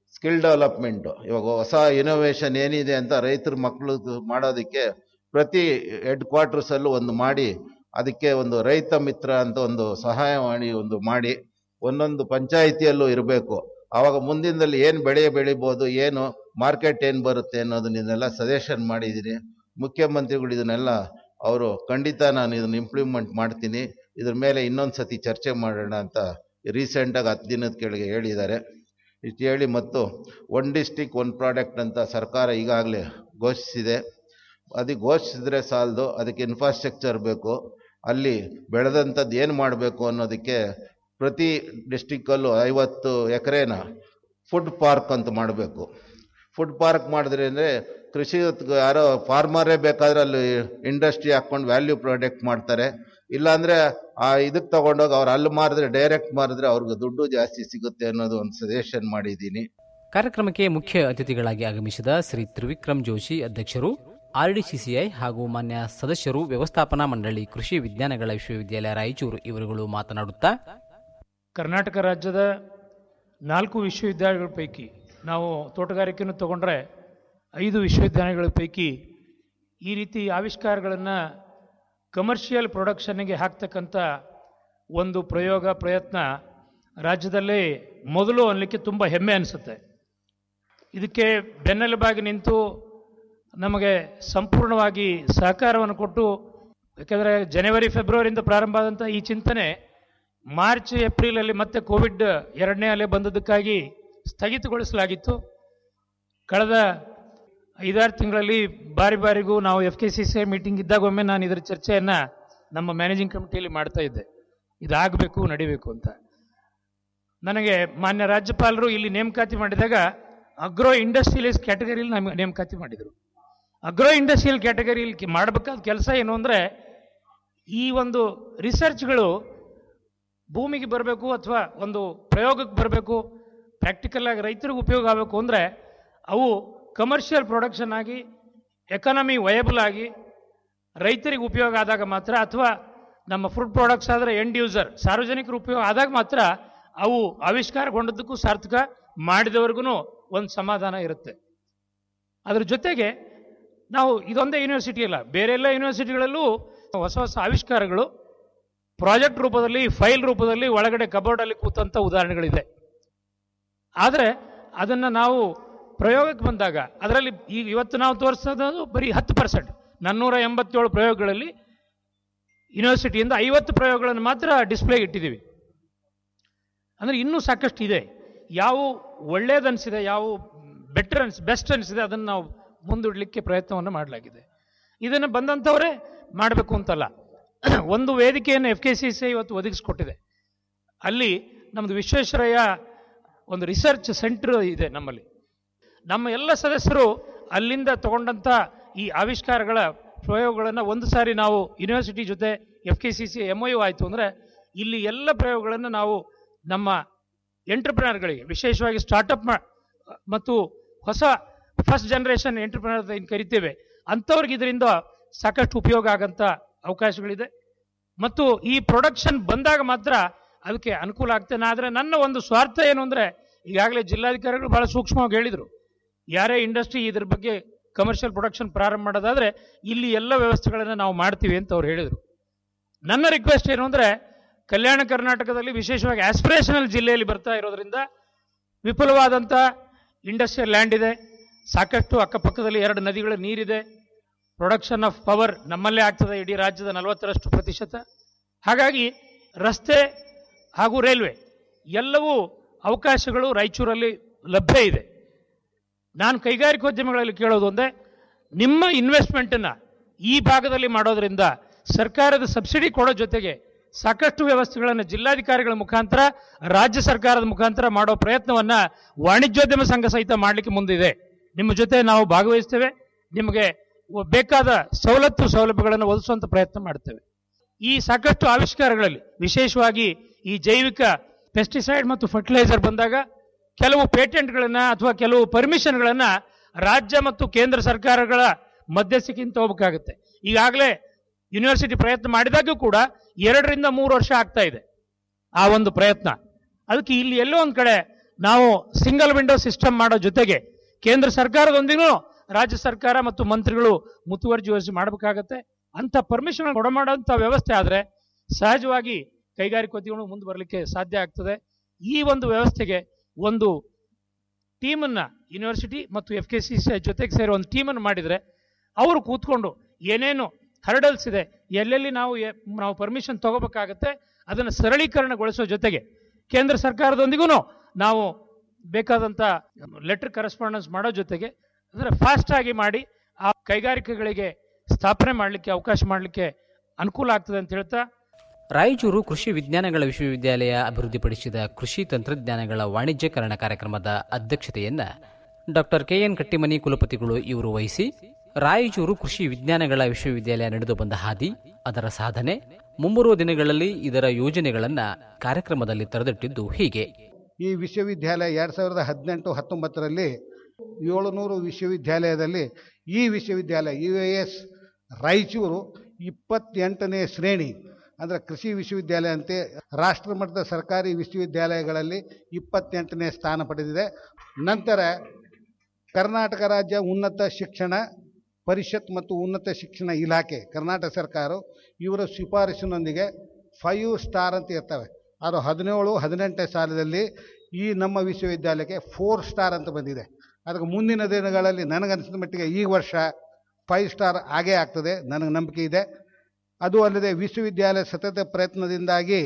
ಸ್ಕಿಲ್ ಡೆವಲಪ್ಮೆಂಟು ಇವಾಗ ಹೊಸ ಇನೋವೇಷನ್ ಏನಿದೆ ಅಂತ ರೈತರ ಮಕ್ಕಳು ಮಾಡೋದಕ್ಕೆ ಪ್ರತಿ ಹೆಡ್ ಕ್ವಾರ್ಟರ್ಸಲ್ಲೂ ಒಂದು ಮಾಡಿ ಅದಕ್ಕೆ ಒಂದು ರೈತ ಮಿತ್ರ ಅಂತ ಒಂದು ಸಹಾಯವಾಣಿ ಒಂದು ಮಾಡಿ ಒಂದೊಂದು ಪಂಚಾಯಿತಿಯಲ್ಲೂ ಇರಬೇಕು ಆವಾಗ ಮುಂದಿನದಲ್ಲಿ ಏನು ಬೆಳೆ ಬೆಳಿಬೋದು ಏನು ಮಾರ್ಕೆಟ್ ಏನು ಬರುತ್ತೆ ಅನ್ನೋದನ್ನೆಲ್ಲ ಸಜೆಷನ್ ಮಾಡಿದ್ದೀನಿ ಮುಖ್ಯಮಂತ್ರಿಗಳು ಇದನ್ನೆಲ್ಲ ಅವರು ಖಂಡಿತ ನಾನು ಇದನ್ನು ಇಂಪ್ಲಿಮೆಂಟ್ ಮಾಡ್ತೀನಿ ಇದ್ರ ಮೇಲೆ ಇನ್ನೊಂದು ಸತಿ ಚರ್ಚೆ ಮಾಡೋಣ ಅಂತ ರೀಸೆಂಟಾಗಿ ಹತ್ತು ದಿನದ ಕೆಳಗೆ ಹೇಳಿದ್ದಾರೆ ಇಷ್ಟು ಹೇಳಿ ಮತ್ತು ಒನ್ ಡಿಸ್ಟಿಕ್ ಒನ್ ಪ್ರಾಡಕ್ಟ್ ಅಂತ ಸರ್ಕಾರ ಈಗಾಗಲೇ ಘೋಷಿಸಿದೆ ಅದಕ್ಕೆ ಘೋಷಿಸಿದ್ರೆ ಸಾಲದು ಅದಕ್ಕೆ ಇನ್ಫ್ರಾಸ್ಟ್ರಕ್ಚರ್ ಬೇಕು ಅಲ್ಲಿ ಬೆಳೆದಂಥದ್ದು ಏನು ಮಾಡಬೇಕು ಅನ್ನೋದಕ್ಕೆ ಪ್ರತಿ ಡಿಸ್ಟಿಕ್ಕಲ್ಲೂ ಐವತ್ತು ಎಕರೆನ ಫುಡ್ ಪಾರ್ಕ್ ಅಂತ ಮಾಡಬೇಕು ಫುಡ್ ಪಾರ್ಕ್ ಮಾಡಿದ್ರೆ ಅಂದರೆ ಕೃಷಿ ಉತ್ಕ- ಯಾರೋ ಫಾರ್ಮರೇ ಬೇಕಾದ್ರೆ ಅಲ್ಲಿ ಇಂಡಸ್ಟ್ರಿ ಹಾಕ್ಕೊಂಡು ವ್ಯಾಲ್ಯೂ ಪ್ರಾಡಕ್ಟ್ ಮಾಡ್ತಾರೆ ಇಲ್ಲಾಂದರೆ ಆ ಇದಕ್ಕೆ ತಗೊಂಡೋಗಿ ಅವ್ರು ಅಲ್ಲಿ ಮಾರಿದ್ರೆ ಡೈರೆಕ್ಟ್ ಮಾರಿದ್ರೆ ಅವ್ರಿಗೆ ದುಡ್ಡು ಜಾಸ್ತಿ ಸಿಗುತ್ತೆ ಅನ್ನೋದು ಒಂದು ಸಜೆಷನ್ ಮಾಡಿದ್ದೀನಿ ಕಾರ್ಯಕ್ರಮಕ್ಕೆ ಮುಖ್ಯ ಅತಿಥಿಗಳಾಗಿ ಆಗಮಿಸಿದ ಶ್ರೀ ತ್ರಿವಿಕ್ರಮ್ ಜೋಶಿ ಅಧ್ಯಕ್ಷರು ಆರ್ಡಿಸಿಸಿಐ ಹಾಗೂ ಮಾನ್ಯ ಸದಸ್ಯರು ವ್ಯವಸ್ಥಾಪನಾ ಮಂಡಳಿ ಕೃಷಿ ವಿಜ್ಞಾನಗಳ ವಿಶ್ವವಿದ್ಯಾಲಯ ರಾಯಚೂರು ಇವರುಗಳು ಮಾತನಾಡುತ್ತಾ ಕರ್ನಾಟಕ ರಾಜ್ಯದ ನಾಲ್ಕು ವಿಶ್ವವಿದ್ಯಾಲಯಗಳ ಪೈಕಿ ನಾವು ತೋಟಗಾರಿಕೆಯನ್ನು ತಗೊಂಡ್ರೆ ಐದು ವಿಶ್ವವಿದ್ಯಾಲಯಗಳ ಪೈಕಿ ಈ ರೀತಿ ಆವಿಷ್ಕಾರಗಳನ್ನು ಕಮರ್ಷಿಯಲ್ ಪ್ರೊಡಕ್ಷನ್ಗೆ ಹಾಕ್ತಕ್ಕಂಥ ಒಂದು ಪ್ರಯೋಗ ಪ್ರಯತ್ನ ರಾಜ್ಯದಲ್ಲೇ ಮೊದಲು ಅನ್ನಲಿಕ್ಕೆ ತುಂಬ ಹೆಮ್ಮೆ ಅನಿಸುತ್ತೆ ಇದಕ್ಕೆ ಬೆನ್ನೆಲುಬಾಗಿ ನಿಂತು ನಮಗೆ ಸಂಪೂರ್ಣವಾಗಿ ಸಹಕಾರವನ್ನು ಕೊಟ್ಟು ಯಾಕೆಂದರೆ ಜನವರಿ ಫೆಬ್ರವರಿಯಿಂದ ಪ್ರಾರಂಭ ಆದಂಥ ಈ ಚಿಂತನೆ ಮಾರ್ಚ್ ಏಪ್ರಿಲಲ್ಲಿ ಮತ್ತೆ ಕೋವಿಡ್ ಎರಡನೇ ಅಲೆ ಬಂದದ್ದಕ್ಕಾಗಿ ಸ್ಥಗಿತಗೊಳಿಸಲಾಗಿತ್ತು ಕಳೆದ ಐದಾರು ತಿಂಗಳಲ್ಲಿ ಬಾರಿ ಬಾರಿಗೂ ನಾವು F K C C meeting ಇದ್ದಾಗ ಒಮ್ಮೆ ನಾನು ಇದರ ಚರ್ಚೆಯನ್ನು ನಮ್ಮ ಮ್ಯಾನೇಜಿಂಗ್ ಕಮಿಟಿಯಲ್ಲಿ ಮಾಡ್ತಾ ಇದ್ದೆ ಇದಾಗಬೇಕು ನಡಿಬೇಕು ಅಂತ ನನಗೆ ಮಾನ್ಯ ರಾಜ್ಯಪಾಲರು ಇಲ್ಲಿ ನೇಮಕಾತಿ ಮಾಡಿದಾಗ ಅಗ್ರೋ ಇಂಡಸ್ಟ್ರಿಯಲಿಸ್ಟ್ ಕ್ಯಾಟಗರಿಯಲ್ಲಿ ನಮಗೆ ನೇಮಕಾತಿ ಮಾಡಿದರು ಅಗ್ರೋ ಇಂಡಸ್ಟ್ರಿಯಲ್ ಕ್ಯಾಟಗರಿಯಲ್ಲಿ ಮಾಡಬೇಕಾದ ಕೆಲಸ ಏನು ಅಂದರೆ ಈ ಒಂದು ರಿಸರ್ಚ್ಗಳು ಭೂಮಿಗೆ ಬರಬೇಕು ಅಥವಾ ಒಂದು ಪ್ರಯೋಗಕ್ಕೆ ಬರಬೇಕು ಪ್ರಾಕ್ಟಿಕಲ್ ಆಗಿ ರೈತರಿಗೆ ಉಪಯೋಗ ಆಗಬೇಕು ಅಂದರೆ ಅವು ಕಮರ್ಷಿಯಲ್ ಪ್ರೊಡಕ್ಷನ್ ಆಗಿ ಎಕಾನಮಿ ವಯಬಲ್ ಆಗಿ ರೈತರಿಗೆ ಉಪಯೋಗ ಆದಾಗ ಮಾತ್ರ ಅಥವಾ ನಮ್ಮ ಫುಡ್ ಪ್ರಾಡಕ್ಟ್ಸ್ ಆದರೆ ಎಂಡ್ ಯೂಸರ್ ಸಾರ್ವಜನಿಕರ ಉಪಯೋಗ ಆದಾಗ ಮಾತ್ರ ಅವು ಆವಿಷ್ಕಾರಗೊಂಡದ್ದಕ್ಕೂ ಸಾರ್ಥಕ ಮಾಡಿದವ್ರಿಗೂ ಒಂದು ಸಮಾಧಾನ ಇರುತ್ತೆ ಅದ್ರ ಜೊತೆಗೆ ನಾವು ಇದೊಂದೇ ಯೂನಿವರ್ಸಿಟಿ ಅಲ್ಲ ಬೇರೆ ಎಲ್ಲ ಯೂನಿವರ್ಸಿಟಿಗಳಲ್ಲೂ ಹೊಸ ಹೊಸ ಆವಿಷ್ಕಾರಗಳು ಪ್ರಾಜೆಕ್ಟ್ ರೂಪದಲ್ಲಿ ಫೈಲ್ ರೂಪದಲ್ಲಿ ಒಳಗಡೆ ಕಬೋರ್ಡಲ್ಲಿ ಕೂತಂಥ ಉದಾಹರಣೆಗಳಿದೆ ಆದರೆ ಅದನ್ನು ನಾವು ಪ್ರಯೋಗಕ್ಕೆ ಬಂದಾಗ ಅದರಲ್ಲಿ ಈಗ ಇವತ್ತು ನಾವು ತೋರಿಸೋದು ಬರೀ ಹತ್ತು ಪರ್ಸೆಂಟ್ ನಾನ್ನೂರ ಎಂಬತ್ತೇಳು ಪ್ರಯೋಗಗಳಲ್ಲಿ ಯೂನಿವರ್ಸಿಟಿಯಿಂದ ಐವತ್ತು ಪ್ರಯೋಗಗಳನ್ನು ಮಾತ್ರ ಡಿಸ್ಪ್ಲೇಗೆ ಇಟ್ಟಿದ್ದೀವಿ ಅಂದರೆ ಇನ್ನೂ ಸಾಕಷ್ಟು ಇದೆ ಯಾವ ಒಳ್ಳೇದನ್ಸಿದೆ ಯಾವ ಬೆಟರ್ ಅನ್ಸ್ ಬೆಸ್ಟ್ ಅನಿಸಿದೆ ಅದನ್ನು ನಾವು ಮುಂದೂಡಲಿಕ್ಕೆ ಪ್ರಯತ್ನವನ್ನು ಮಾಡಲಾಗಿದೆ ಇದನ್ನು ಬಂದಂಥವರೇ ಮಾಡಬೇಕು ಅಂತಲ್ಲ ಒಂದು ವೇದಿಕೆಯನ್ನು ಎಫ್ ಕೆ ಸಿ ಸಿ ಇವತ್ತು ಒದಗಿಸ್ಕೊಟ್ಟಿದೆ ಅಲ್ಲಿ ನಮ್ಮದು ವಿಶ್ವೇಶ್ವರಯ್ಯ ಒಂದು ರಿಸರ್ಚ್ ಸೆಂಟರ್ ಇದೆ ನಮ್ಮಲ್ಲಿ ನಮ್ಮ ಎಲ್ಲ ಸದಸ್ಯರು ಅಲ್ಲಿಂದ ತಗೊಂಡಂಥ ಈ ಆವಿಷ್ಕಾರಗಳ ಪ್ರಯೋಗಗಳನ್ನು ಒಂದು ಸಾರಿ ನಾವು ಯೂನಿವರ್ಸಿಟಿ ಜೊತೆ F K C C M U ಆಯಿತು ಅಂದರೆ ಇಲ್ಲಿ ಎಲ್ಲ ಪ್ರಯೋಗಗಳನ್ನು ನಾವು ನಮ್ಮ ಎಂಟರ್ಪ್ರಿನರ್ಗಳಿಗೆ ವಿಶೇಷವಾಗಿ ಸ್ಟಾರ್ಟಪ್ ಮತ್ತು ಹೊಸ ಫಸ್ಟ್ ಜನರೇಷನ್ ಎಂಟರ್ಪ್ರಿನರ್ ಏನು ಕರಿತೇವೆ ಅಂಥವ್ರಿಗೆ ಇದರಿಂದ ಸಾಕಷ್ಟು ಉಪಯೋಗ ಆಗಂಥ ಅವಕಾಶಗಳಿದೆ ಮತ್ತು ಈ ಪ್ರೊಡಕ್ಷನ್ ಬಂದಾಗ ಮಾತ್ರ ಅದಕ್ಕೆ ಅನುಕೂಲ ಆಗ್ತೇನೆ ಆದರೆ ನನ್ನ ಒಂದು ಸ್ವಾರ್ಥ ಏನು ಅಂದರೆ ಈಗಾಗಲೇ ಜಿಲ್ಲಾಧಿಕಾರಿಗಳು ಬಹಳ ಸೂಕ್ಷ್ಮವಾಗಿ ಹೇಳಿದರು ಯಾರೇ ಇಂಡಸ್ಟ್ರಿ ಇದ್ರ ಬಗ್ಗೆ ಕಮರ್ಷಿಯಲ್ ಪ್ರೊಡಕ್ಷನ್ ಪ್ರಾರಂಭ ಮಾಡೋದಾದರೆ ಇಲ್ಲಿ ಎಲ್ಲ ವ್ಯವಸ್ಥೆಗಳನ್ನು ನಾವು ಮಾಡ್ತೀವಿ ಅಂತ ಅವ್ರು ಹೇಳಿದರು ನನ್ನ ರಿಕ್ವೆಸ್ಟ್ ಏನು ಅಂದರೆ ಕಲ್ಯಾಣ ಕರ್ನಾಟಕದಲ್ಲಿ ವಿಶೇಷವಾಗಿ ಆಸ್ಪಿರೇಷನಲ್ ಜಿಲ್ಲೆಯಲ್ಲಿ ಬರ್ತಾ ಇರೋದ್ರಿಂದ ವಿಪುಲವಾದಂಥ ಇಂಡಸ್ಟ್ರಿಯಲ್ ಲ್ಯಾಂಡ್ ಇದೆ ಸಾಕಷ್ಟು ಅಕ್ಕಪಕ್ಕದಲ್ಲಿ ಎರಡು ನದಿಗಳ ನೀರಿದೆ ಪ್ರೊಡಕ್ಷನ್ ಆಫ್ ಪವರ್ ನಮ್ಮಲ್ಲೇ ಆಗ್ತದೆ ಇಡೀ ರಾಜ್ಯದ ನಲವತ್ತರಷ್ಟು ಪ್ರತಿಶತ ಹಾಗಾಗಿ ರಸ್ತೆ ಹಾಗೂ ರೈಲ್ವೆ ಎಲ್ಲವೂ ಅವಕಾಶಗಳು ರಾಯಚೂರಲ್ಲಿ ಲಭ್ಯ ಇದೆ ನಾನು ಕೈಗಾರಿಕೋದ್ಯಮಿಗಳಲ್ಲಿ ಕೇಳೋದು ಒಂದೇ ನಿಮ್ಮ ಇನ್ವೆಸ್ಟ್ಮೆಂಟನ್ನು ಈ ಭಾಗದಲ್ಲಿ ಮಾಡೋದ್ರಿಂದ ಸರ್ಕಾರದ ಸಬ್ಸಿಡಿ ಕೊಡೋ ಜೊತೆಗೆ ಸಾಕಷ್ಟು ವ್ಯವಸ್ಥೆಗಳನ್ನು ಜಿಲ್ಲಾಧಿಕಾರಿಗಳ ಮುಖಾಂತರ ರಾಜ್ಯ ಸರ್ಕಾರದ ಮುಖಾಂತರ ಮಾಡೋ ಪ್ರಯತ್ನವನ್ನ ವಾಣಿಜ್ಯೋದ್ಯಮ ಸಂಘ ಸಹಿತ ಮಾಡಲಿಕ್ಕೆ ಮುಂದಿದೆ ನಿಮ್ಮ ಜೊತೆ ನಾವು ಭಾಗವಹಿಸ್ತೇವೆ ನಿಮಗೆ ಬೇಕಾದ ಸವಲತ್ತು ಸೌಲಭ್ಯಗಳನ್ನು ಒದಗಿಸುವಂತ ಪ್ರಯತ್ನ ಮಾಡ್ತೇವೆ ಈ ಸಾಕಷ್ಟು ಆವಿಷ್ಕಾರಗಳಲ್ಲಿ ವಿಶೇಷವಾಗಿ ಈ ಜೈವಿಕ ಪೆಸ್ಟಿಸೈಡ್ ಮತ್ತು ಫರ್ಟಿಲೈಸರ್ ಬಂದಾಗ ಕೆಲವು ಪೇಟೆಂಟ್ಗಳನ್ನ ಅಥವಾ ಕೆಲವು ಪರ್ಮಿಷನ್ಗಳನ್ನ ರಾಜ್ಯ ಮತ್ತು ಕೇಂದ್ರ ಸರ್ಕಾರಗಳ ಮಧ್ಯಸ್ಥಿಕೆಯಿಂದ ಹೋಗಬೇಕಾಗುತ್ತೆ ಈಗಾಗಲೇ ಯೂನಿವರ್ಸಿಟಿ ಪ್ರಯತ್ನ ಮಾಡಿದಾಗೂ ಕೂಡ ಎರಡರಿಂದ ಮೂರು ವರ್ಷ ಆಗ್ತಾ ಇದೆ ಆ ಒಂದು ಪ್ರಯತ್ನ ಅದಕ್ಕೆ ಇಲ್ಲಿ ಎಲ್ಲೋ ಒಂದು ಕಡೆ ನಾವು ಸಿಂಗಲ್ ವಿಂಡೋ ಸಿಸ್ಟಮ್ ಮಾಡೋ ಜೊತೆಗೆ ಕೇಂದ್ರ ಸರ್ಕಾರದೊಂದಿಗೂ ರಾಜ್ಯ ಸರ್ಕಾರ ಮತ್ತು ಮಂತ್ರಿಗಳು ಮುತುವರ್ಜಿ ವಹಿಸಿ ಮಾಡಬೇಕಾಗತ್ತೆ ಅಂತ ಪರ್ಮಿಷನ್ ಕೊಡಮಾಡುವಂಥ ವ್ಯವಸ್ಥೆ ಆದರೆ ಸಹಜವಾಗಿ ಕೈಗಾರಿಕೋದ್ಯಮಗಳು ಮುಂದೆ ಬರಲಿಕ್ಕೆ ಸಾಧ್ಯ ಆಗ್ತದೆ ಈ ಒಂದು ವ್ಯವಸ್ಥೆಗೆ ಒಂದು ಟೀಮನ್ನ ಯೂನಿವರ್ಸಿಟಿ ಮತ್ತು ಎಫ್ ಕೆ ಸಿ ಜೊತೆಗೆ ಸೇರಿ ಒಂದು ಟೀಮನ್ನು ಮಾಡಿದರೆ ಅವರು ಕೂತ್ಕೊಂಡು ಏನೇನು ಹರ್ಡಲ್ಸ್ ಇದೆ ಎಲ್ಲೆಲ್ಲಿ ನಾವು ಎ- ನಾವು ಪರ್ಮಿಷನ್ ತಗೋಬೇಕಾಗತ್ತೆ ಅದನ್ನು ಸರಳೀಕರಣಗೊಳಿಸೋ ಜೊತೆಗೆ ಕೇಂದ್ರ ಸರ್ಕಾರದೊಂದಿಗೂ ನಾವು ಬೇಕಾದಂಥ ಲೆಟರ್ ಕರೆಸ್ಪಾಂಡೆನ್ಸ್ ಮಾಡೋ ಜೊತೆಗೆ ಅಂದರೆ ಫಾಸ್ಟ್ ಆಗಿ ಮಾಡಿ ಆ ಕೈಗಾರಿಕೆಗಳಿಗೆ ಸ್ಥಾಪನೆ ಮಾಡಲಿಕ್ಕೆ ಅವಕಾಶ ಮಾಡಲಿಕ್ಕೆ ಅನುಕೂಲ ಆಗ್ತದೆ ಅಂತ ಹೇಳ್ತಾ ರಾಯಚೂರು ಕೃಷಿ ವಿಜ್ಞಾನಗಳ ವಿಶ್ವವಿದ್ಯಾಲಯ ಅಭಿವೃದ್ಧಿಪಡಿಸಿದ ಕೃಷಿ ತಂತ್ರಜ್ಞಾನಗಳ ವಾಣಿಜ್ಯಕರಣ ಕಾರ್ಯಕ್ರಮದ ಅಧ್ಯಕ್ಷತೆಯನ್ನ ಡಾಕ್ಟರ್ ಕೆಎನ್ ಕಟ್ಟಿಮನಿ ಕುಲಪತಿಗಳು ಇವರು ವಹಿಸಿ ರಾಯಚೂರು ಕೃಷಿ ವಿಜ್ಞಾನಗಳ ವಿಶ್ವವಿದ್ಯಾಲಯ ನಡೆದು ಬಂದ ಹಾದಿ ಅದರ ಸಾಧನೆ ಮುಂಬರುವ ದಿನಗಳಲ್ಲಿ ಇದರ ಯೋಜನೆಗಳನ್ನ ಕಾರ್ಯಕ್ರಮದಲ್ಲಿ ತೆರೆದಿಟ್ಟಿದ್ದು ಹೀಗೆ ಈ ವಿಶ್ವವಿದ್ಯಾಲಯ ಎರಡು ಸಾವಿರದ ಹದಿನೆಂಟು ಹತ್ತೊಂಬತ್ತರಲ್ಲಿ ಏಳುನೂರು ವಿಶ್ವವಿದ್ಯಾಲಯದಲ್ಲಿ ಈ ವಿಶ್ವವಿದ್ಯಾಲಯ ಯು ಎ ಎಸ್ ರಾಯಚೂರು ಇಪ್ಪತ್ತೆಂಟನೇ ಶ್ರೇಣಿ ಅಂದರೆ ಕೃಷಿ ವಿಶ್ವವಿದ್ಯಾಲಯ ಅಂತೆ ರಾಷ್ಟ್ರಮಟ್ಟದ ಸರ್ಕಾರಿ ವಿಶ್ವವಿದ್ಯಾಲಯಗಳಲ್ಲಿ ಇಪ್ಪತ್ತೆಂಟನೇ ಸ್ಥಾನ ಪಡೆದಿದೆ ನಂತರ ಕರ್ನಾಟಕ ರಾಜ್ಯ ಉನ್ನತ ಶಿಕ್ಷಣ ಪರಿಷತ್ ಮತ್ತು ಉನ್ನತ ಶಿಕ್ಷಣ ಇಲಾಖೆ ಕರ್ನಾಟಕ ಸರ್ಕಾರ ಇವರ ಶಿಫಾರಸಿನೊಂದಿಗೆ ಫೈವ್ ಸ್ಟಾರ್ ಅಂತ ಇರ್ತವೆ ಅದು ಹದಿನೇಳು ಹದಿನೆಂಟನೇ ಸಾಲದಲ್ಲಿ ಈ ನಮ್ಮ ವಿಶ್ವವಿದ್ಯಾಲಯಕ್ಕೆ ಫೋರ್ ಸ್ಟಾರ್ ಅಂತ ಬಂದಿದೆ ಅದಕ್ಕೆ ಮುಂದಿನ ದಿನಗಳಲ್ಲಿ ನನಗನ್ಸಿದ ಮಟ್ಟಿಗೆ ಈ ವರ್ಷ ಫೈವ್ ಸ್ಟಾರ್ ಆಗೇ ಆಗ್ತದೆ ನನಗೆ ನಂಬಿಕೆ ಇದೆ ಅದು ಅಲ್ಲದೆ ವಿಶ್ವವಿದ್ಯಾಲಯ ಸತತ ಪ್ರಯತ್ನದಿಂದಾಗಿ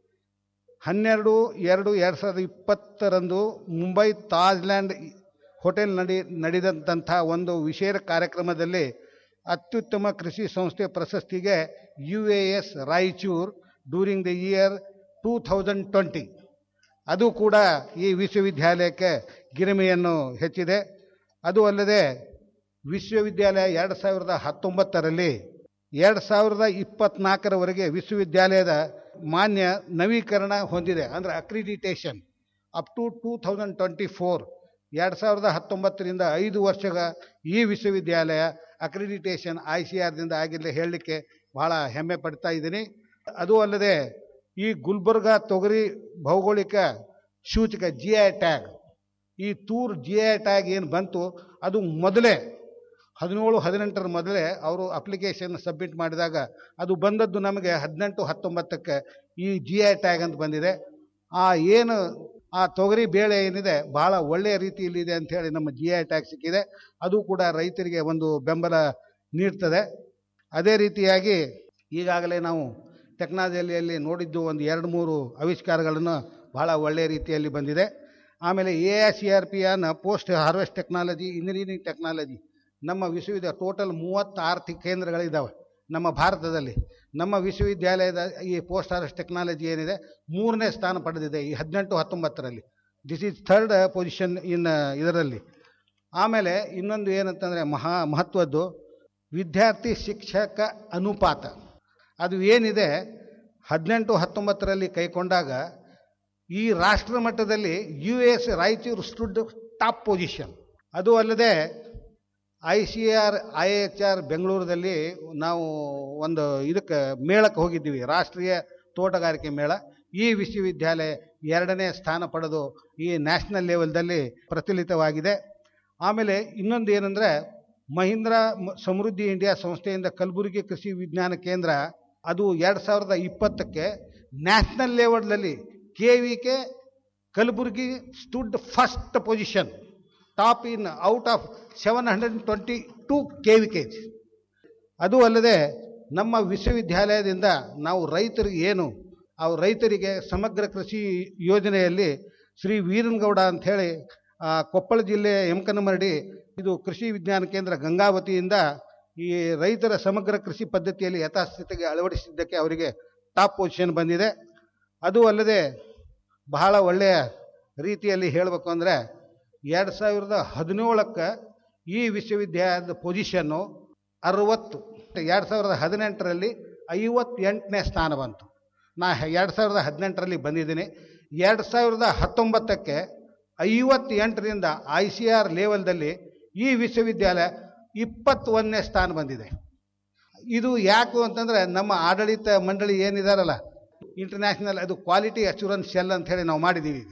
ಹನ್ನೆರಡು ಎರಡು ಎರಡು ಸಾವಿರದ ಇಪ್ಪತ್ತರಂದು ಮುಂಬೈ ತಾಜ್ಲ್ಯಾಂಡ್ ಹೋಟೆಲ್ ನಡಿ ನಡೆದಂಥ ಒಂದು ವಿಶೇಷ ಕಾರ್ಯಕ್ರಮದಲ್ಲಿ ಅತ್ಯುತ್ತಮ ಕೃಷಿ ಸಂಸ್ಥೆ ಪ್ರಶಸ್ತಿಗೆ U A S Raichur during the year two thousand twenty ಅದು ಕೂಡ ಈ ವಿಶ್ವವಿದ್ಯಾಲಯಕ್ಕೆ ಗಿರಿಮೆಯನ್ನು ಹೆಚ್ಚಿದೆ ಅದು ಅಲ್ಲದೆ ವಿಶ್ವವಿದ್ಯಾಲಯ ಎರಡು ಸಾವಿರದ ಹತ್ತೊಂಬತ್ತರಲ್ಲಿ ಎರಡು ಸಾವಿರದ ಇಪ್ಪತ್ನಾಲ್ಕರವರೆಗೆ ವಿಶ್ವವಿದ್ಯಾಲಯದ ಮಾನ್ಯ ನವೀಕರಣ ಹೊಂದಿದೆ ಅಂದರೆ accreditation up to two thousand twenty four ಎರಡು ಸಾವಿರದ ಹತ್ತೊಂಬತ್ತರಿಂದ ಐದು ವರ್ಷಗ ಈ ವಿಶ್ವವಿದ್ಯಾಲಯ ಅಕ್ರಿಡಿಟೇಷನ್ ಐ ಸಿ ಆರ್ದಿಂದ ಆಗಿಲ್ಲ ಹೇಳಲಿಕ್ಕೆ ಬಹಳ ಹೆಮ್ಮೆ ಪಡ್ತಾ ಇದ್ದೀನಿ ಅದು ಅಲ್ಲದೆ ಈ ಗುಲ್ಬರ್ಗ ತೊಗರಿ ಭೌಗೋಳಿಕ ಸೂಚಕ ಜಿ ಐ ಟ್ಯಾಗ್ ಈ ತೂರ್ ಜಿ ಐ ಟ್ಯಾಗ್ ಏನು ಬಂತು ಅದು ಮೊದಲೇ ಹದಿನೇಳು ಹದಿನೆಂಟರ ಮೊದಲೇ ಅವರು ಅಪ್ಲಿಕೇಶನ್ ಸಬ್ಮಿಟ್ ಮಾಡಿದಾಗ ಅದು ಬಂದದ್ದು ನಮಗೆ ಹದಿನೆಂಟು ಹತ್ತೊಂಬತ್ತಕ್ಕೆ ಈ ಜಿ ಐ ಟ್ಯಾಗ್ ಅಂತ ಬಂದಿದೆ ಆ ಏನು ಆ ತೊಗರಿ ಬೇಳೆ ಏನಿದೆ ಬಹಳ ಒಳ್ಳೆಯ ರೀತಿಯಲ್ಲಿದೆ ಅಂಥೇಳಿ ನಮ್ಮ ಜಿ ಐ ಟ್ಯಾಗ್ ಸಿಕ್ಕಿದೆ ಅದು ಕೂಡ ರೈತರಿಗೆ ಒಂದು ಬೆಂಬಲ ನೀಡ್ತದೆ ಅದೇ ರೀತಿಯಾಗಿ ಈಗಾಗಲೇ ನಾವು ಟೆಕ್ನಾಲಜಿಯಲ್ಲಿ ನೋಡಿದ್ದು ಒಂದು ಎರಡು ಮೂರು ಆವಿಷ್ಕಾರಗಳನ್ನು ಬಹಳ ಒಳ್ಳೆಯ ರೀತಿಯಲ್ಲಿ ಬಂದಿದೆ ಆಮೇಲೆ A S C R P ಅನ್ನ post harvest technology engineering technology ನಮ್ಮ ವಿಶ್ವವಿದ್ಯಾಲಯ ಟೋಟಲ್ ಮೂವತ್ತಾರು ತಿ ಕೇಂದ್ರಗಳಿದ್ದಾವೆ ನಮ್ಮ ಭಾರತದಲ್ಲಿ ನಮ್ಮ ವಿಶ್ವವಿದ್ಯಾಲಯದ ಈ ಪೋಸ್ಟ್ ಹಾರ್ವೆಸ್ಟ್ ಟೆಕ್ನಾಲಜಿ ಏನಿದೆ ಮೂರನೇ ಸ್ಥಾನ ಪಡೆದಿದೆ ಈ ಹದಿನೆಂಟು ಹತ್ತೊಂಬತ್ತರಲ್ಲಿ this is third position in ಇದರಲ್ಲಿ ಆಮೇಲೆ ಇನ್ನೊಂದು ಏನಂತಂದರೆ ಮಹಾ ಮಹತ್ವದ್ದು ವಿದ್ಯಾರ್ಥಿ ಶಿಕ್ಷಕ ಅನುಪಾತ ಅದು ಏನಿದೆ ಹದಿನೆಂಟು ಹತ್ತೊಂಬತ್ತರಲ್ಲಿ ಕೈಗೊಂಡಾಗ ಈ ರಾಷ್ಟ್ರ ಮಟ್ಟದಲ್ಲಿ U S Raichur stood top position ಅದು ಅಲ್ಲದೆ I C R I H R ಬೆಂಗಳೂರಲ್ಲಿ ನಾವು ಒಂದು ಇದಕ್ಕೆ ಮೇಳಕ್ಕೆ ಹೋಗಿದ್ದೀವಿ ರಾಷ್ಟ್ರೀಯ ತೋಟಗಾರಿಕೆ ಮೇಳ ಈ ವಿಶ್ವವಿದ್ಯಾಲಯ ಎರಡನೇ ಸ್ಥಾನ ಪಡೆದು ಈ ನ್ಯಾಷನಲ್ ಲೆವೆಲ್ದಲ್ಲಿ ಪ್ರಚಲಿತವಾಗಿದೆ ಆಮೇಲೆ ಇನ್ನೊಂದು ಏನಂದರೆ ಮಹೀಂದ್ರ ಮ- ಸಮೃದ್ಧಿ ಇಂಡಿಯಾ ಸಂಸ್ಥೆಯಿಂದ ಕಲಬುರಗಿ ಕೃಷಿ ವಿಜ್ಞಾನ ಕೇಂದ್ರ ಅದು ಎರಡು ಸಾವಿರದ ಇಪ್ಪತ್ತಕ್ಕೆ ನ್ಯಾಷನಲ್ ಲೆವೆಲ್ನಲ್ಲಿ K V K Kalaburagi stood first position top in out of seven hundred twenty two K V Ks ಅದು ಅಲ್ಲದೆ ನಮ್ಮ ವಿಶ್ವವಿದ್ಯಾಲಯದಿಂದ ನಾವು ರೈತರಿಗೆ ಏನು ಆ ರೈತರಿಗೆ ಸಮಗ್ರ ಕೃಷಿ ಯೋಜನೆಯಲ್ಲಿ ಶ್ರೀ ವೀರನಗೌಡ ಅಂಥೇಳಿ ಆ, ಕೊಪ್ಪಳ ಜಿಲ್ಲೆ ಯಮಕನಮರಡಿ ಇದು ಕೃಷಿ ವಿಜ್ಞಾನ ಕೇಂದ್ರ ಗಂಗಾವತಿಯಿಂದ ಈ ರೈತರ ಸಮಗ್ರ ಕೃಷಿ ಪದ್ಧತಿಯಲ್ಲಿ ಯಥಾಸ್ಥಿತಿಗೆ ಅಳವಡಿಸಿದ್ದಕ್ಕೆ ಅವರಿಗೆ ಟಾಪ್ ಪೊಸಿಷನ್ ಬಂದಿದೆ ಅದು ಅಲ್ಲದೆ ಬಹಳ ಒಳ್ಳೆಯ ರೀತಿಯಲ್ಲಿ ಹೇಳಬೇಕು ಅಂದರೆ ಎರಡು ಸಾವಿರದ ಹದಿನೇಳಕ್ಕೆ ಈ ವಿಶ್ವವಿದ್ಯಾಲಯದ ಪೊಸಿಷನ್ನು ಅರವತ್ತು ಎರಡು ಸಾವಿರದ ಹದಿನೆಂಟರಲ್ಲಿ ಐವತ್ತೆಂಟನೇ ಸ್ಥಾನ ಬಂತು ನಾ ಎರಡು ಸಾವಿರದ ಹದಿನೆಂಟರಲ್ಲಿ ಬಂದಿದ್ದೀನಿ ಎರಡು ಸಾವಿರದ ಹತ್ತೊಂಬತ್ತಕ್ಕೆ ಐವತ್ತೆಂಟರಿಂದ ಐ ಸಿ ಆರ್ ಲೆವೆಲ್ದಲ್ಲಿ ಈ ವಿಶ್ವವಿದ್ಯಾಲಯ ಇಪ್ಪತ್ತೊಂದನೇ ಸ್ಥಾನ ಬಂದಿದೆ ಇದು ಯಾಕು ಅಂತಂದರೆ ನಮ್ಮ ಆಡಳಿತ ಮಂಡಳಿ ಏನಿದಾರಲ್ಲ ಇಂಟರ್ನ್ಯಾಷನಲ್ ಅದು ಕ್ವಾಲಿಟಿ ಅಶ್ಯೂರೆನ್ಸ್ ಸೆಲ್ ಅಂತ ಹೇಳಿ ನಾವು ಮಾಡಿದ್ದೀವಿ ಈಗ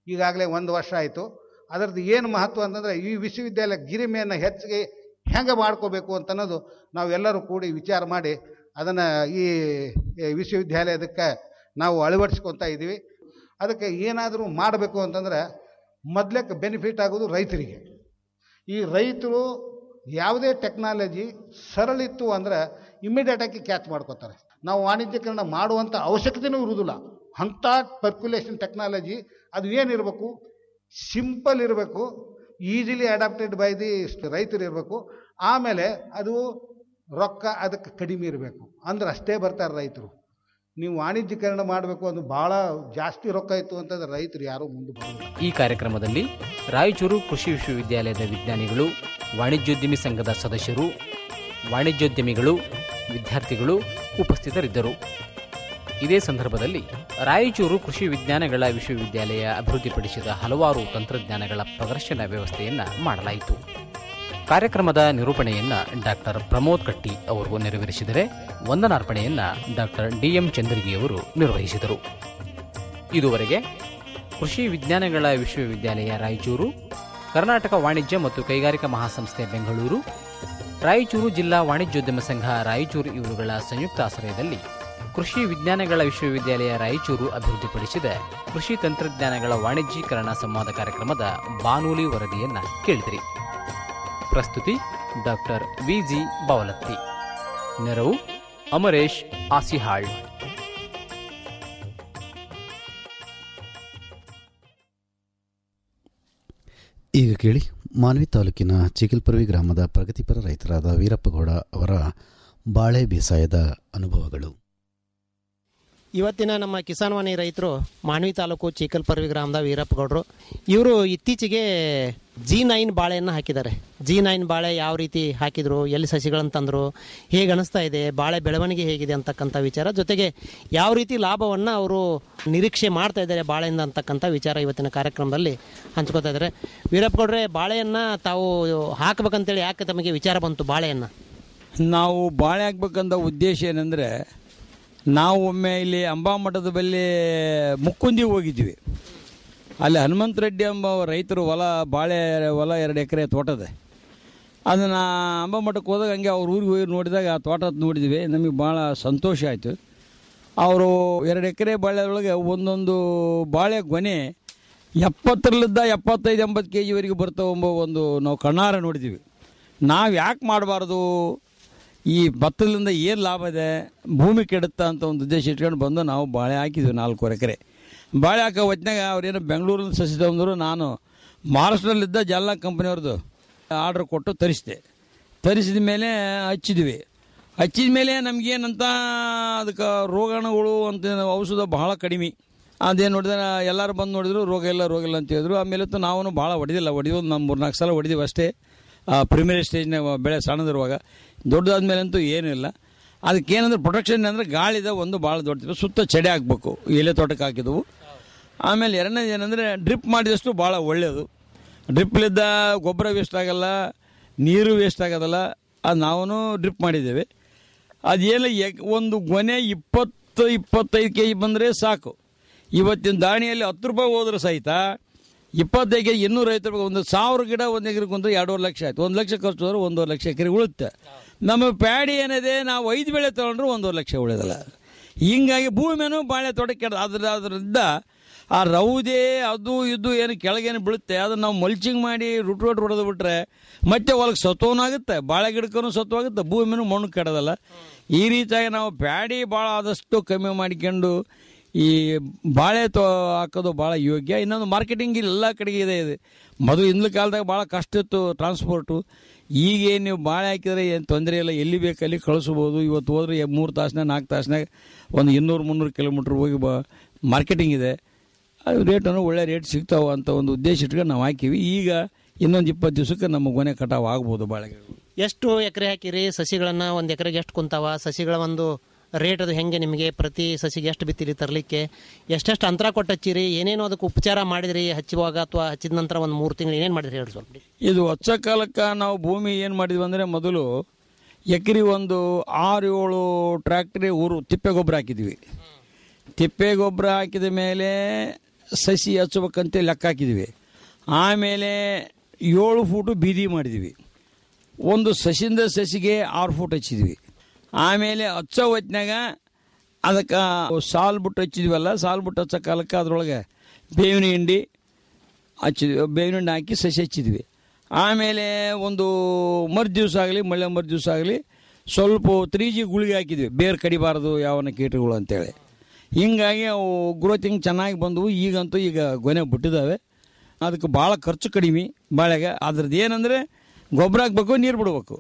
ಈಗಾಗಲೇ ಒಂದು ವರ್ಷ ಆಯಿತು ಅದರದ್ದು ಏನು ಮಹತ್ವ ಅಂತಂದರೆ ಈ ವಿಶ್ವವಿದ್ಯಾಲಯ ಗಿರಿಮೆಯನ್ನು ಹೆಚ್ಚಿಗೆ ಹೆಂಗೆ ಮಾಡ್ಕೋಬೇಕು ಅಂತ ಅನ್ನೋದು ನಾವೆಲ್ಲರೂ ಕೂಡಿ ವಿಚಾರ ಮಾಡಿ ಅದನ್ನು ಈ ಈ ವಿಶ್ವವಿದ್ಯಾಲಯದಕ್ಕೆ ನಾವು ಅಳವಡಿಸ್ಕೊತಾ ಇದ್ದೀವಿ ಅದಕ್ಕೆ ಏನಾದರೂ ಮಾಡಬೇಕು ಅಂತಂದರೆ ಮೊದಲಕ್ಕೆ ಬೆನಿಫಿಟ್ ಆಗೋದು ರೈತರಿಗೆ ಈ ರೈತರು ಯಾವುದೇ ಟೆಕ್ನಾಲಜಿ ಸರಳಿತ್ತು ಅಂದರೆ ಇಮ್ಮಿಡಿಯೇಟಾಗಿ ಕ್ಯಾಚ್ ಮಾಡ್ಕೋತಾರೆ ನಾವು ವಾಣಿಜ್ಯೀಕರಣ ಮಾಡುವಂಥ ಅವಶ್ಯಕತೆನೂ ಇರುವುದಿಲ್ಲ ಅಂಥ ಪರ್ಕ್ಯುಲೇಷನ್ ಟೆಕ್ನಾಲಜಿ ಅದು ಏನಿರಬೇಕು ಸಿಂಪಲ್ ಇರಬೇಕು ಈಸಿಲಿ ಅಡಾಪ್ಟೆಡ್ ಬೈ ದಿ ರೈತರು ಇರಬೇಕು ಆಮೇಲೆ ಅದು ರೊಕ್ಕ ಅದಕ್ಕೆ ಕಡಿಮೆ ಇರಬೇಕು ಅಂದ್ರೆ ಅಷ್ಟೇ ಬರ್ತಾರೆ ರೈತರು ನೀವು ವಾಣಿಜ್ಯೀಕರಣ ಮಾಡಬೇಕು ಅದು ಭಾಳ ಜಾಸ್ತಿ ರೊಕ್ಕ ಇತ್ತು ಅಂತಂದ್ರೆ ರೈತರು ಯಾರೂ ಮುಂದೆ ಬರೋದಿಲ್ಲ ಈ ಕಾರ್ಯಕ್ರಮದಲ್ಲಿ ರಾಯಚೂರು ಕೃಷಿ ವಿಶ್ವವಿದ್ಯಾಲಯದ ವಿಜ್ಞಾನಿಗಳು ವಾಣಿಜ್ಯೋದ್ಯಮಿ ಸಂಘದ ಸದಸ್ಯರು ವಾಣಿಜ್ಯೋದ್ಯಮಿಗಳು ವಿದ್ಯಾರ್ಥಿಗಳು ಉಪಸ್ಥಿತರಿದ್ದರು ಇದೇ ಸಂದರ್ಭದಲ್ಲಿ ರಾಯಚೂರು ಕೃಷಿ ವಿಜ್ಞಾನಗಳ ವಿಶ್ವವಿದ್ಯಾಲಯ ಅಭಿವೃದ್ಧಿಪಡಿಸಿದ ಹಲವಾರು ತಂತ್ರಜ್ಞಾನಗಳ ಪ್ರದರ್ಶನ ವ್ಯವಸ್ಥೆಯನ್ನ ಮಾಡಲಾಯಿತು ಕಾರ್ಯಕ್ರಮದ ನಿರೂಪಣೆಯನ್ನ ಡಾಕ್ಟರ್ ಪ್ರಮೋದ್ ಕಟ್ಟಿ ಅವರು ನೆರವೇರಿಸಿದರೆ ವಂದನಾರ್ಪಣೆಯನ್ನ ಡಾಕ್ಟರ್ ಡಿಎಂ ಚಂದ್ರಗಿಯವರು ನಿರ್ವಹಿಸಿದರು ಇದುವರೆಗೆ ಕೃಷಿ ವಿಜ್ಞಾನಗಳ ವಿಶ್ವವಿದ್ಯಾಲಯ ರಾಯಚೂರು ಕರ್ನಾಟಕ ವಾಣಿಜ್ಯ ಮತ್ತು ಕೈಗಾರಿಕಾ ಮಹಾಸಂಸ್ಥೆ ಬೆಂಗಳೂರು ರಾಯಚೂರು ಜಿಲ್ಲಾ ವಾಣಿಜ್ಯೋದ್ಯಮ ಸಂಘ ರಾಯಚೂರು ಇವರುಗಳ ಸಂಯುಕ್ತ ಆಶ್ರಯದಲ್ಲಿ ಕೃಷಿ ವಿಜ್ಞಾನಗಳ ವಿಶ್ವವಿದ್ಯಾಲಯ ರಾಯಚೂರು ಅಭಿವೃದ್ಧಿಪಡಿಸಿದ ಕೃಷಿ ತಂತ್ರಜ್ಞಾನಗಳ ವಾಣಿಜ್ಯೀಕರಣ ಸಂವಾದ ಕಾರ್ಯಕ್ರಮದ ಬಾನುಲಿ ವರದಿಯನ್ನ ಕೇಳಿದಿರಿ ಪ್ರಸ್ತುತಿ ಡಾಕ್ಟರ್ ವಿಜಿ ಬಾವಲತ್ತಿ ನೆರವು ಅಮರೇಶ್ ಆಸಿಹಾಳ್ ಈಗ ಕೇಳಿ ಮಾನ್ವಿ ತಾಲೂಕಿನ ಚಿಗಲ್ಪರ್ವಿ ಗ್ರಾಮದ ಪ್ರಗತಿಪರ ರೈತರಾದ ವೀರಪ್ಪಗೌಡ ಅವರ ಬಾಳೆ ಬೇಸಾಯದ ಅನುಭವಗಳು ಇವತ್ತಿನ ನಮ್ಮ ಕಿಸಾನ್ವಾಣಿ ರೈತರು ಮಾನ್ವಿ ತಾಲೂಕು ಚೀಕಲ್ಪರ್ವಿ ಗ್ರಾಮದ ವೀರಪ್ಪಗೌಡರು ಇವರು ಇತ್ತೀಚೆಗೆ ಜಿ ನೈನ್ ಬಾಳೆಯನ್ನು ಹಾಕಿದ್ದಾರೆ ಜಿ ನೈನ್ ಬಾಳೆ ಯಾವ ರೀತಿ ಹಾಕಿದ್ರು ಎಲ್ಲಿ ಸಸಿಗಳನ್ನು ತಂದರು ಹೇಗೆ ಅನಿಸ್ತಾ ಇದೆ ಬಾಳೆ ಬೆಳವಣಿಗೆ ಹೇಗಿದೆ ಅಂತಕ್ಕಂಥ ವಿಚಾರ ಜೊತೆಗೆ ಯಾವ ರೀತಿ ಲಾಭವನ್ನು ಅವರು ನಿರೀಕ್ಷೆ ಮಾಡ್ತಾ ಇದ್ದಾರೆ ಬಾಳೆಯಿಂದ ಅಂತಕ್ಕಂಥ ವಿಚಾರ ಇವತ್ತಿನ ಕಾರ್ಯಕ್ರಮದಲ್ಲಿ ಹಂಚ್ಕೋತಾ ಇದ್ದಾರೆ ವೀರಪ್ಪಗೌಡ್ರೆ ಬಾಳೆಯನ್ನು ತಾವು ಹಾಕ್ಬೇಕಂತೇಳಿ ಯಾಕೆ ತಮಗೆ ವಿಚಾರ ಬಂತು ಬಾಳೆಯನ್ನು ನಾವು ಬಾಳೆ ಹಾಕ್ಬೇಕಂತ ಉದ್ದೇಶ ಏನಂದರೆ ನಾವು ಒಮ್ಮೆ ಇಲ್ಲಿ ಅಂಬಾಮಠದ ಬಳಿ ಮುಕ್ಕುಂದಿ ಹೋಗಿದ್ವಿ ಅಲ್ಲಿ ಹನುಮಂತ ರೆಡ್ಡಿ ಎಂಬ ರೈತರು ಹೊಲ ಬಾಳೆ ಹೊಲ ಎರಡು ಎಕರೆ ತೋಟದ ಅದನ್ನು ಅಂಬಾಮಠಕ್ಕೆ ಹೋದಾಗ ಹಂಗೆ ಅವ್ರ ಊರಿಗೆ ಹೋಗಿ ನೋಡಿದಾಗ ಆ ತೋಟ ನೋಡಿದ್ವಿ ನಮಗೆ ಭಾಳ ಸಂತೋಷ ಆಯಿತು ಅವರು ಎರಡು ಎಕರೆ ಬಾಳೆ ಒಳಗೆ ಒಂದೊಂದು ಬಾಳೆ ಗೊನೆ ಎಪ್ಪತ್ತರಲ್ಲಿದ್ದ ಎಪ್ಪತ್ತೈದು ಎಂಬತ್ತು ಕೆ ಜಿವರೆಗೆ ಬರ್ತಾವೆ ಎಂಬ ಒಂದು ನಾವು ಕಣ್ಣಾರ ನೋಡಿದ್ದೀವಿ ನಾವು ಯಾಕೆ ಮಾಡಬಾರ್ದು ಈ ಭತ್ತದಿಂದ ಏನು ಲಾಭ ಇದೆ ಭೂಮಿ ಕೆಡುತ್ತಾ ಅಂತ ಒಂದು ಉದ್ದೇಶ ಇಟ್ಕೊಂಡು ಬಂದು ನಾವು ಬಾಳೆ ಹಾಕಿದ್ವಿ ನಾಲ್ಕೂವರೆ ಎಕರೆ ಬಾಳೆ ಹಾಕೋ ಹೊತ್ನಾಗ ಅವ್ರೇನು ಬೆಂಗಳೂರಲ್ಲಿ ಸಸಿ ತಂದರು ನಾನು ಮಹಾರಾಷ್ಟ್ರದಲ್ಲಿದ್ದ ಜಲ್ನಾ ಕಂಪ್ನಿಯವ್ರದ್ದು ಆರ್ಡ್ರ್ ಕೊಟ್ಟು ತರಿಸಿದೆ ತರಿಸಿದ ಮೇಲೆ ಹಚ್ಚಿದ್ವಿ ಹಚ್ಚಿದ ಮೇಲೆ ನಮಗೇನಂತ ಅದಕ್ಕೆ ರೋಗಾಣುಗಳು ಅಂತ ಔಷಧ ಬಹಳ ಕಡಿಮೆ ಅದೇನು ನೋಡಿದ್ರೆ ಎಲ್ಲರೂ ಬಂದು ನೋಡಿದ್ರು ರೋಗ ಇಲ್ಲ ರೋಗ ಇಲ್ಲ ಅಂತ ಹೇಳಿದ್ರು ಆಮೇಲೆ ನಾವು ಭಾಳ ಹೊಡೆದಿಲ್ಲ ಹೊಡೆಯೋದು ನಮ್ಮ ಮೂರ್ನಾಲ್ಕು ಸಲ ಹೊಡೆದಿವಿ ಅಷ್ಟೇ ಪ್ರಿಮಿಯರ್ ಸ್ಟೇಜ್ನಾಗ ಬೆಳೆ ಸಣ್ಣದಿರುವಾಗ ದೊಡ್ಡದಾದ್ಮೇಲಂತೂ ಏನೂ ಇಲ್ಲ ಅದಕ್ಕೆ ಏನಂದ್ರೆ ಪ್ರೊಟೆಕ್ಷನ್ ಅಂದರೆ ಗಾಳಿದ ಒಂದು ಭಾಳ ದೊಡ್ಡದು ಸುತ್ತ ಚಡೆ ಹಾಕ್ಬೇಕು ಎಲೆ ತೋಟಕ್ಕೆ ಹಾಕಿದವು ಆಮೇಲೆ ಎರಡನೇದು ಏನಂದರೆ ಡ್ರಿಪ್ ಮಾಡಿದಷ್ಟು ಭಾಳ ಒಳ್ಳೆಯದು ಡ್ರಿಪ್ಲಿದ್ದ ಗೊಬ್ಬರ ವೇಸ್ಟ್ ಆಗಲ್ಲ ನೀರು ವೇಸ್ಟ್ ಆಗೋದಲ್ಲ ಅದು ನಾವು ಡ್ರಿಪ್ ಮಾಡಿದ್ದೇವೆ ಅದೇನು ಎಗ್ ಒಂದು ಗೊನೆ ಇಪ್ಪತ್ತು ಇಪ್ಪತ್ತೈದು ಕೆ ಜಿ ಬಂದರೆ ಸಾಕು ಇವತ್ತಿನ ದಾಣಿಯಲ್ಲಿ ಹತ್ತು ರೂಪಾಯಿ ಹೋದ್ರೆ ಸಹಿತ ಇಪ್ಪತ್ತೈದು ಕೆ ಜಿ ಇನ್ನೂರ ಐವತ್ತು ರೂಪಾಯಿ ಒಂದು ಸಾವಿರ ಗಿಡ ಒಂದು ಎಕರೆಗೆ ಕುಂದ್ರೆ ಎರಡೂವರೆ ಲಕ್ಷ ಆಯ್ತು ಒಂದು ಲಕ್ಷ ಖರ್ಚು ಹೋದ್ರೆ ಒಂದೂವರೆ ಲಕ್ಷ ಎಕರೆ ಉಳುತ್ತೆ ನಮ್ಮ ಪ್ಯಾಡಿ ಏನಿದೆ ನಾವು ಐದು ಬೆಳೆ ತೊಗೊಂಡ್ರು ಒಂದೂವರೆ ಲಕ್ಷ ಉಳಿಯೋದಲ್ಲ ಹಿಂಗಾಗಿ ಭೂಮಿನೂ ಬಾಳೆ ತೋಟಕ್ಕೆ ಕೆಡ ಅದ್ರ ಅದರಿಂದ ಆ ರೌದೆ ಅದು ಇದು ಏನು ಕೆಳಗೇನು ಬೀಳುತ್ತೆ ಅದನ್ನು ನಾವು ಮಲ್ಚಿಂಗ್ ಮಾಡಿ ರುಟ್ ರೋಟ್ ಹೊಡೆದು ಬಿಟ್ರೆ ಮತ್ತೆ ಹೊಲಕ್ಕೆ ಸತ್ವನಾಗುತ್ತೆ ಬಾಳೆ ಗಿಡಕ್ಕೂ ಸತ್ವಾಗುತ್ತೆ ಭೂಮಿನೂ ಮಣ್ಣು ಕೆಡೋದಲ್ಲ ಈ ರೀತಿಯಾಗಿ ನಾವು ಪ್ಯಾಡಿ ಭಾಳ ಆದಷ್ಟು ಕಮ್ಮಿ ಮಾಡಿಕೊಂಡು ಈ ಬಾಳೆ ತೋ ಹಾಕೋದು ಭಾಳ ಯೋಗ್ಯ ಇನ್ನೊಂದು ಮಾರ್ಕೆಟಿಂಗ್ ಎಲ್ಲ ಕಡೆಗೆ ಇದೆ ಇದು ಮೊದಲು ಹಿಂದಿನ ಕಾಲದಾಗ ಭಾಳ ಕಷ್ಟ ಇತ್ತು ಟ್ರಾನ್ಸ್ಪೋರ್ಟು ಈಗ ಏನು ನೀವು ಬಾಳೆ ಹಾಕಿದ್ರೆ ಏನು ತೊಂದರೆ ಇಲ್ಲ ಎಲ್ಲಿ ಬೇಕು ಅಲ್ಲಿ ಕಳಿಸ್ಬೋದು ಇವತ್ತು ಹೋದ್ರೆ ಮೂರು ತಾಸಿನಾಗ ನಾಲ್ಕು ತಾಸಿನಾಗ ಒಂದು ಇನ್ನೂರು ಮುನ್ನೂರು ಕಿಲೋಮೀಟ್ರ್ ಹೋಗಿ ಬ ಮಾರ್ಕೆಟಿಂಗ್ ಇದೆ ಅದು ರೇಟನ್ನು ಒಳ್ಳೆ ರೇಟ್ ಸಿಗ್ತಾವೆ ಅಂತ ಒಂದು ಉದ್ದೇಶ ಇಟ್ಕೊಂಡು ನಾವು ಹಾಕಿವಿ ಈಗ ಇನ್ನೊಂದು ಇಪ್ಪತ್ತು ದಿವಸಕ್ಕೆ ನಮ್ಮ ಗೊನೆ ಕಟಾವು ಆಗ್ಬೋದು ಬಾಳೆಗಳು ಎಷ್ಟು ಎಕರೆ ಹಾಕಿರಿ ಸಸಿಗಳನ್ನು ಒಂದು ಎಕರೆಗೆ ಎಷ್ಟು ಕುಂತಾವ ಸಸಿಗಳ ಒಂದು ರೇಟ್ ಅದು ಹೆಂಗೆ ನಿಮಗೆ ಪ್ರತಿ ಸಸಿಗೆ ಎಷ್ಟು ಬಿತ್ತಿರಿ ತರಲಿಕ್ಕೆ ಎಷ್ಟೆಷ್ಟು ಅಂತರ ಕೊಟ್ಟು ಹಚ್ಚಿರಿ ಏನೇನು ಅದಕ್ಕೆ ಉಪಚಾರ ಮಾಡಿದ್ರಿ ಹಚ್ಚುವಾಗ ಅಥವಾ ಹಚ್ಚಿದ ನಂತರ ಒಂದು ಮೂರು ತಿಂಗಳು ಏನೇನು ಮಾಡಿದ್ರಿ ಹೇಳಿ ಸ್ವಲ್ಪ ಇದು ಹಚ್ಚ ಕಾಲಕ್ಕೆ ನಾವು ಭೂಮಿ ಏನು ಮಾಡಿದ್ವಿ ಅಂದರೆ ಮೊದಲು ಎಕರೆ ಒಂದು ಆರು ಏಳು ಟ್ರ್ಯಾಕ್ಟ್ರಿ ಊರು ತಿಪ್ಪೆ ಗೊಬ್ಬರ ಹಾಕಿದ್ವಿ ತಿಪ್ಪೆ ಗೊಬ್ಬರ ಹಾಕಿದ ಮೇಲೆ ಸಸಿ ಹಚ್ಬೇಕಂತ ಲೆಕ್ಕ ಹಾಕಿದ್ವಿ ಆಮೇಲೆ ಏಳು ಫೂಟು ಬೀದಿ ಮಾಡಿದ್ವಿ ಒಂದು ಸಸಿಯಿಂದ ಸಸಿಗೆ ಆರು ಫೂಟ್ ಹಚ್ಚಿದ್ವಿ ಆಮೇಲೆ ಹಚ್ಚೋ ಹೊತ್ನಾಗ ಅದಕ್ಕೆ ಸಾಲ್ ಬಿಟ್ಟು ಹಚ್ಚಿದ್ವಲ್ಲ ಸಾಲ್ ಬಿಟ್ಟು ಹಚ್ಚೋ ಕಾಲಕ್ಕೆ ಅದ್ರೊಳಗೆ ಬೇವಿನ ಹಿಂಡಿ ಹಚ್ಚಿದ್ವಿ ಬೇವಿನ ಹಿಂಡಿ ಹಾಕಿ ಸಸಿ ಹಚ್ಚಿದ್ವಿ ಆಮೇಲೆ ಒಂದು ಮರು ದಿವಸ ಆಗಲಿ ಮಳೆ ಮರು ದಿವಸ ಆಗಲಿ ಸ್ವಲ್ಪ ತ್ರೀ ಜಿ ಗುಳಿಗೆ ಹಾಕಿದ್ವಿ ಬೇರೆ ಕಡಿಬಾರ್ದು ಯಾವನ ಕೀಟಗಳು ಅಂತೇಳಿ ಹಿಂಗಾಗಿ ಅವು ಗ್ರೋತಿಂಗ್ ಚೆನ್ನಾಗಿ ಬಂದವು ಈಗಂತೂ ಈಗ ಗೊನೆ ಬಿಟ್ಟಿದ್ದಾವೆ ಅದಕ್ಕೆ ಭಾಳ ಖರ್ಚು ಕಡಿಮೆ ಬಾಳೆಗೆ ಅದ್ರದ್ದು ಏನಂದರೆ ಗೊಬ್ಬರ ಹಾಕ್ಬೇಕು ನೀರು ಬಿಡಬೇಕು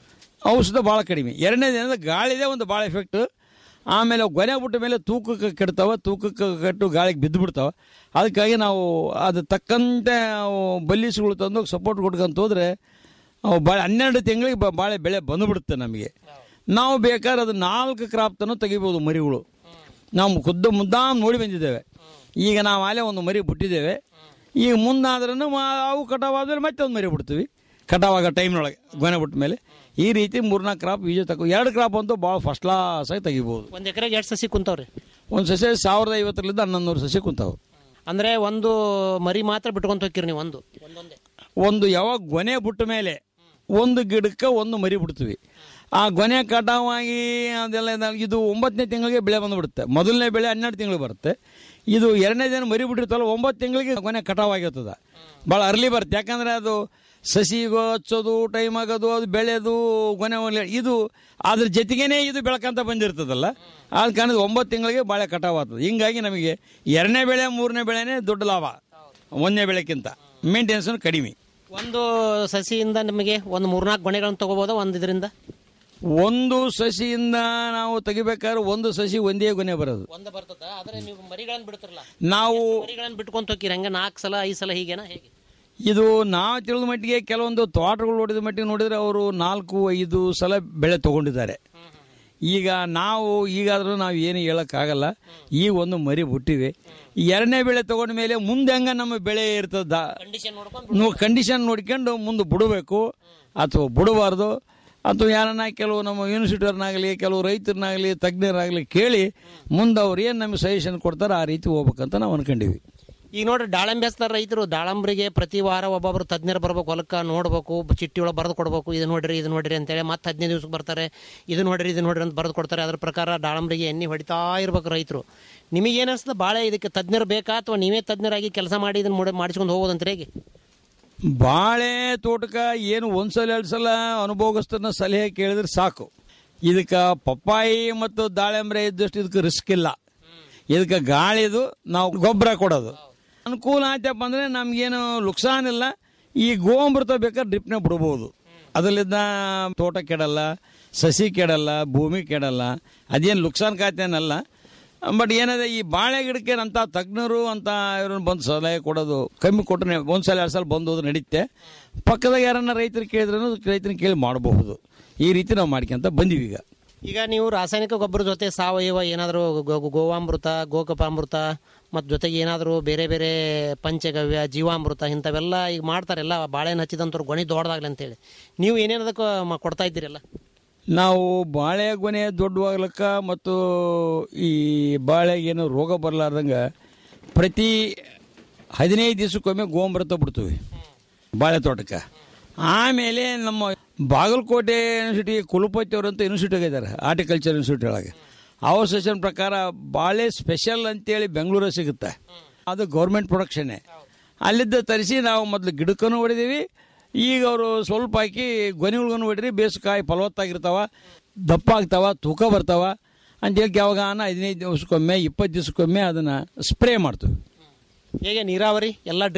ಔಷಧ ಭಾಳ ಕಡಿಮೆ ಎರಡನೇದು ಏನಂದ್ರೆ ಗಾಳಿದೇ ಒಂದು ಭಾಳ ಎಫೆಕ್ಟ್ ಆಮೇಲೆ ಅವು ಗೊನೆ ಬಿಟ್ಟ ಮೇಲೆ ತೂಕಕ್ಕೆ ಕೆಡ್ತಾವ ತೂಕಕ್ಕೆ ಕಟ್ಟು ಗಾಳಿಗೆ ಬಿದ್ದು ಬಿಡ್ತಾವ ಅದಕ್ಕಾಗಿ ನಾವು ಅದು ತಕ್ಕಂತೆ ಅವು ಬಲ್ಲಿಸ್ಗಳು ತಂದು ಸಪೋರ್ಟ್ ಕೊಟ್ಕೊಂತ ಹೋದ್ರೆ ಅವು ಬಾಳೆ ಹನ್ನೆರಡು ತಿಂಗಳಿಗೆ ಬ- ಬಾಳೆ ಬೆಳೆ ಬಂದುಬಿಡುತ್ತೆ ನಮಗೆ ನಾವು ಬೇಕಾದ್ರೆ ಅದು ನಾಲ್ಕು ಕ್ರಾಪ್ ತನಕ ತೆಗಿಬೋದು ಮರಿಗಳು ನಾವು ಖುದ್ದು ಮುದ್ದಾಮ್ ನೋಡಿ ಬಂದಿದ್ದೇವೆ ಈಗ ನಾವು ಅಲ್ಲೇ ಒಂದು ಮರಿ ಬಿಟ್ಟಿದ್ದೇವೆ ಈಗ ಮುಂದಾದ್ರೂ ಅವು ಕಟಾವಾದ್ಮೇಲೆ ಮತ್ತೆ ಒಂದು ಮರಿ ಬಿಡ್ತೀವಿ ಕಟಾವಾಗ ಟೈಮ್ನೊಳಗೆ ಗೊನೆ ಬಿಟ್ಟ ಮೇಲೆ ಈ ರೀತಿ ಮೂರ್ನಾಲ್ಕು ಕ್ರಾಪ್ ಬೀಜ ತಗೋ ಎರಡು ಕ್ರಾಪ್ ಅಂತೂ ಭಾಳ ಫಸ್ಟ್ ಕ್ಲಾಸ್ ಆಗಿ ತೆಗಿಬೋದು ಒಂದ್ ಎಕರೆಗೆ ಎಷ್ಟು ಸಸಿ ಕುಂತಾವ್ರಿ ಒಂದು ಸಸಿ ಸಾವಿರದ ಐವತ್ತರಿಂದ ಹನ್ನೊಂದು ನೂರು ಸಸಿ ಕುಂತಾವೆ ಅಂದ್ರೆ ಒಂದು ಮರಿ ಮಾತ್ರ ಬಿಟ್ಕೊಂತ ಹೋಗ್ತೀರಿ ನೀವು ಒಂದು ಒಂದೊಂದೇ ಒಂದು ಯಾವಾಗ ಗೊನೆ ಬಿಟ್ಟ ಮೇಲೆ ಒಂದು ಗಿಡಕ್ಕೆ ಒಂದು ಮರಿ ಬಿಡ್ತೀವಿ ಆ ಗೊನೆ ಕಟಾವಾಗಿ ಅದೆಲ್ಲ ಇದಾಗಿ ಇದು ಒಂಬತ್ತನೇ ತಿಂಗಳಿಗೆ ಬೆಳೆ ಬಂದುಬಿಡುತ್ತೆ ಮೊದಲನೇ ಬೆಳೆ ಹನ್ನೆರಡು ತಿಂಗಳು ಬರುತ್ತೆ ಇದು ಎರಡನೇ ದಿನ ಮರಿ ಬಿಟ್ಟಿರ್ತಲ್ಲ ಒಂಬತ್ತು ತಿಂಗಳಿಗೆ ಗೊನೆ ಕಟಾವಾಗಿರ್ತದೆ ಭಾಳ ಅರ್ಲಿ ಬರುತ್ತೆ ಯಾಕಂದರೆ ಅದು ಸಸಿಗೋ ಹಚ್ಚೋದು ಟೈಮ್ ಆಗೋದು ಅದು ಬೆಳೆದು ಗೊನೆ ಒಲೆ- ಇದು ಅದ್ರ ಜೊತೆಗೇನೆ ಇದು ಬೆಳ್ಕಂತ ಬಂದಿರ್ತದಲ್ಲ ಆದ ಕಾರಣದ ಒಂಬತ್ತು ತಿಂಗಳಿಗೆ ಬಾಳೆ ಕಟಾವಾಗ್ತದೆ ಹಿಂಗಾಗಿ ನಮಗೆ ಎರಡನೇ ಬೆಳೆ ಮೂರನೇ ಬೆಳೆನೇ ದೊಡ್ಡ ಲಾಭ ಒಂದನೇ ಬೆಳೆಕ್ಕಿಂತ ಮೇಂಟೆನೆನ್ಸ್ ಕಡಿಮೆ ಒಂದು ಸಸಿಯಿಂದ ನಿಮಗೆ ಒಂದು ಮೂರ್ನಾಲ್ಕು ಗೊನೆಗಳನ್ನು ತಗೋಬೋದಾ ಒಂದು ಇದರಿಂದ ಒಂದು ಸಸಿಯಿಂದ ನಾವು ತೆಗಿಬೇಕಾದ್ರೆ ಒಂದು ಸಸಿ ಒಂದೇ ಗೊನೆ ಬರೋದು ಒಂದ ಬರ್ತದ ಆದ್ರೆ ನೀವು ಮರಿಗಳನ್ನು ಬಿಡ್ತಿರಲ್ಲ ನಾವು ಮರಿಗಳನ್ನು ಬಿಟ್ಕೊಂತ ಹೋಗ್ತೀರಿ ಹಂಗ ನಾಲ್ಕು ಸಲ ಐದು ಸಲ ಹೀಗೇನಾ ಹೇಗೆ ಇದು ನಾವು ತಿಳಿದ ಮಟ್ಟಿಗೆ ಕೆಲವೊಂದು ತೋಟಗಳು ನೋಡಿದ ಮಟ್ಟಿಗೆ ನೋಡಿದ್ರೆ ಅವರು ನಾಲ್ಕು ಐದು ಸಲ ಬೆಳೆ ತಗೊಂಡಿದ್ದಾರೆ ಈಗ ನಾವು ಈಗಾದರೂ ನಾವು ಏನು ಹೇಳೋಕ್ಕಾಗಲ್ಲ ಈಗ ಒಂದು ಮರಿ ಬಿಟ್ಟಿವಿ ಎರಡನೇ ಬೆಳೆ ತಗೊಂಡ ಮೇಲೆ ಮುಂದೆ ಹಂಗ ನಮ್ಮ ಬೆಳೆ ಇರ್ತದ ಕಂಡೀಷನ್ ನೋಡ್ಕೊಂಡು ಮುಂದೆ ಬಿಡಬೇಕು ಅಥವಾ ಬಿಡಬಾರ್ದು ಅಥವಾ ಯಾರನ್ನ ಕೆಲವು ನಮ್ಮ ಯೂನಿವರ್ಸಿಟಿಯವ್ರನ್ನಾಗಲಿ ಕೆಲವು ರೈತರನ್ನಾಗಲಿ ತಜ್ಞರಾಗಲಿ ಕೇಳಿ ಮುಂದೆ ಅವ್ರು ಏನು ನಮಗೆ ಸಜೆಷನ್ ಕೊಡ್ತಾರೆ ಆ ರೀತಿ ಹೋಗ್ಬೇಕಂತ ನಾವು ಅನ್ಕೊಂಡಿವಿ ಈಗ ನೋಡ್ರಿ ದಾಳಂಬೆ ಹಚ್ತಾರ ರೈತರು ದಾಳಂಬ್ರಿಗೆ ಪ್ರತಿ ವಾರ ಒಬ್ಬೊಬ್ರು ತಜ್ಞರು ಬರ್ಬೇಕು ಹೊಲಕ್ಕೆ ನೋಡ್ಬೇಕು ಚಿಟ್ಟಿ ಒಳಗೆ ಬರೆದು ಕೊಡ್ಬೇಕು ಇದು ನೋಡ್ರಿ ಇದು ನೋಡ್ರಿ ಅಂತೇಳಿ ಮತ್ತೆ ಹದಿನೈದು ದಿವ್ಸಕ್ಕೆ ಬರ್ತಾರೆ ಇದು ನೋಡ್ರಿ ಇದು ನೋಡ್ರಿ ಅಂತ ಬರೆದು ಕೊಡ್ತಾರೆ ಅದ್ರ ಪ್ರಕಾರ ದಾಳಂಬ್ರಿಗೆ ಎಣ್ಣೆ ಹೊಡಿತಾ ಇರ್ಬೇಕು ರೈತರು ನಿಮಗೇನು ಅನಿಸ್ತದೆ ಭಾಳ ಇದಕ್ಕೆ ತಜ್ಞರು ಬೇಕಾ ಅಥವಾ ನೀವೇ ತಜ್ಞರಾಗಿ ಕೆಲಸ ಮಾಡಿ ಇದನ್ನ ಮಾಡಿ ಮಾಡಿಸ್ಕೊಂಡು ಹೋಗೋದಂತ ಹೇಗೆ ಬಾಳೆ ತೋಟಕ್ಕೆ ಏನು ಒಂದ್ಸಲ ಎರಡು ಸಲ ಅನುಭವಸ್ಥರನ್ನ ಸಲಹೆ ಕೇಳಿದ್ರೆ ಸಾಕು ಇದಕ್ಕೆ ಪಪ್ಪಾಯಿ ಮತ್ತು ದಾಳಿಂಬ್ರೆ ಇದ್ದಷ್ಟು ಇದಕ್ಕೆ ರಿಸ್ಕ್ ಇಲ್ಲ ಇದಕ್ಕೆ ಗಾಳಿದು ನಾವು ಗೊಬ್ಬರ ಕೊಡೋದು ಅನುಕೂಲ ಆಯ್ತಪ್ಪ ಅಂದರೆ ನಮಗೇನು ಲುಕ್ಸಾನ್ ಇಲ್ಲ ಈ ಗೋಮೃತ ಬೇಕಾದ್ರೆ ಡ್ರಿಪ್ನ ಬಿಡ್ಬೋದು ಅದರಿಂದ ತೋಟ ಕೆಡಲ್ಲ ಸಸಿ ಕೆಡಲ್ಲ ಭೂಮಿ ಕೆಡಲ್ಲ ಅದೇನು ಲುಕ್ಸಾನ್ ಖಾತೆನಲ್ಲ ಬಟ್ ಏನದೆ ಈ ಬಾಳೆ ಗಿಡಕ್ಕೆ ಅಂತ ತಜ್ಞರು ಅಂತ ಇವ್ರನ್ನ ಬಂದು ಸಲಹೆ ಕೊಡೋದು ಕಮ್ಮಿ ಕೊಟ್ಟರೆ ಒಂದು ಸಲ ಎರಡು ಸಲ ಬಂದು ಹೋದ್ರೆ ನಡೀತೆ ಪಕ್ಕದಾಗ ಯಾರನ್ನ ರೈತರು ಕೇಳಿದ್ರೂ ರೈತರನ್ನ ಕೇಳಿ ಮಾಡಬಹುದು ಈ ರೀತಿ ನಾವು ಮಾಡ್ಕೊಂತ ಬಂದೀವಿ ಈಗ ಈಗ ನೀವು ರಾಸಾಯನಿಕ ಗೊಬ್ಬರ ಜೊತೆ ಸಾವಯವ ಏನಾದರೂ ಗೋವಾಮೃತ ಗೋಕಪಾಮೃತ ಮತ್ತು ಜೊತೆಗೆ ಏನಾದರೂ ಬೇರೆ ಬೇರೆ ಪಂಚಗವ್ಯ ಜೀವಾಮೃತ ಇಂಥವೆಲ್ಲ ಈಗ ಮಾಡ್ತಾರೆಲ್ಲ ಬಾಳೆಹಣ್ಣು ಹಚ್ಚಿದಂಥವ್ರು ಗೊಣಿ ದೊಡ್ಡದಾಗ್ಲಿ ಅಂತೇಳಿ ನೀವು ಏನೇನದಕ್ಕೆ ಮ- ಕೊಡ್ತಾ ಇದ್ದೀರಲ್ಲ ನಾವು ಬಾಳೆ ಗೊನೆ ದೊಡ್ಡವಾಗ್ಲಕ್ಕ ಮತ್ತು ಈ ಬಾಳೆಗೇನು ರೋಗ ಬರಲಾರ್ದಂಗೆ ಪ್ರತಿ ಹದಿನೈದು ದಿವಸಕ್ಕೊಮ್ಮೆ ಗೋಮೃತ ಬಿಡ್ತೀವಿ ಬಾಳೆ ತೋಟಕ್ಕೆ ಆಮೇಲೆ ನಮ್ಮ ಬಾಗಲಕೋಟೆ ಯೂನಿವರ್ಸಿಟಿ ಕುಲಪತಿ ಅವರಂತ ಯೂನಿವರ್ಸಿಟಿ ಇದ್ದಾರೆ ಆರ್ಟಿಕಲ್ಚರ್ ಯೂನಿವರ್ಸಿಟಿ ಒಳಗೆ ಅವ್ರ ಸೆಷನ್ ಪ್ರಕಾರ ಬಾಳೆ ಸ್ಪೆಷಲ್ ಅಂತೇಳಿ ಬೆಂಗಳೂರು ಸಿಗುತ್ತೆ ಅದು ಗೌರ್ಮೆಂಟ್ ಪ್ರೊಡಕ್ಷನ್ನೇ ಅಲ್ಲಿದ್ದ ತರಿಸಿ ನಾವು ಮೊದಲು ಗಿಡಕ್ಕೂ ಹೊಡಿದೀವಿ ಈಗ ಅವರು ಸ್ವಲ್ಪ ಹಾಕಿ ಗೊನೆಗಳ್ಗೂ ಹೊಡಿರಿ ಬೇಸುಕಾಯಿ ಫಲವತ್ತಾಗಿರ್ತಾವ ದಪ್ಪ ಆಗ್ತಾವ ತೂಕ ಬರ್ತಾವ ಅಂತೇಳಿ ಯಾವಾಗ ಹದಿನೈದು ದಿವಸಕ್ಕೊಮ್ಮೆ ಇಪ್ಪತ್ತು ದಿವಸಕ್ಕೊಮ್ಮೆ ಅದನ್ನು ಸ್ಪ್ರೇ ಮಾಡ್ತೀವಿ ಹೇಗೆ ನೀರಾವರಿ ಎಲ್ಲ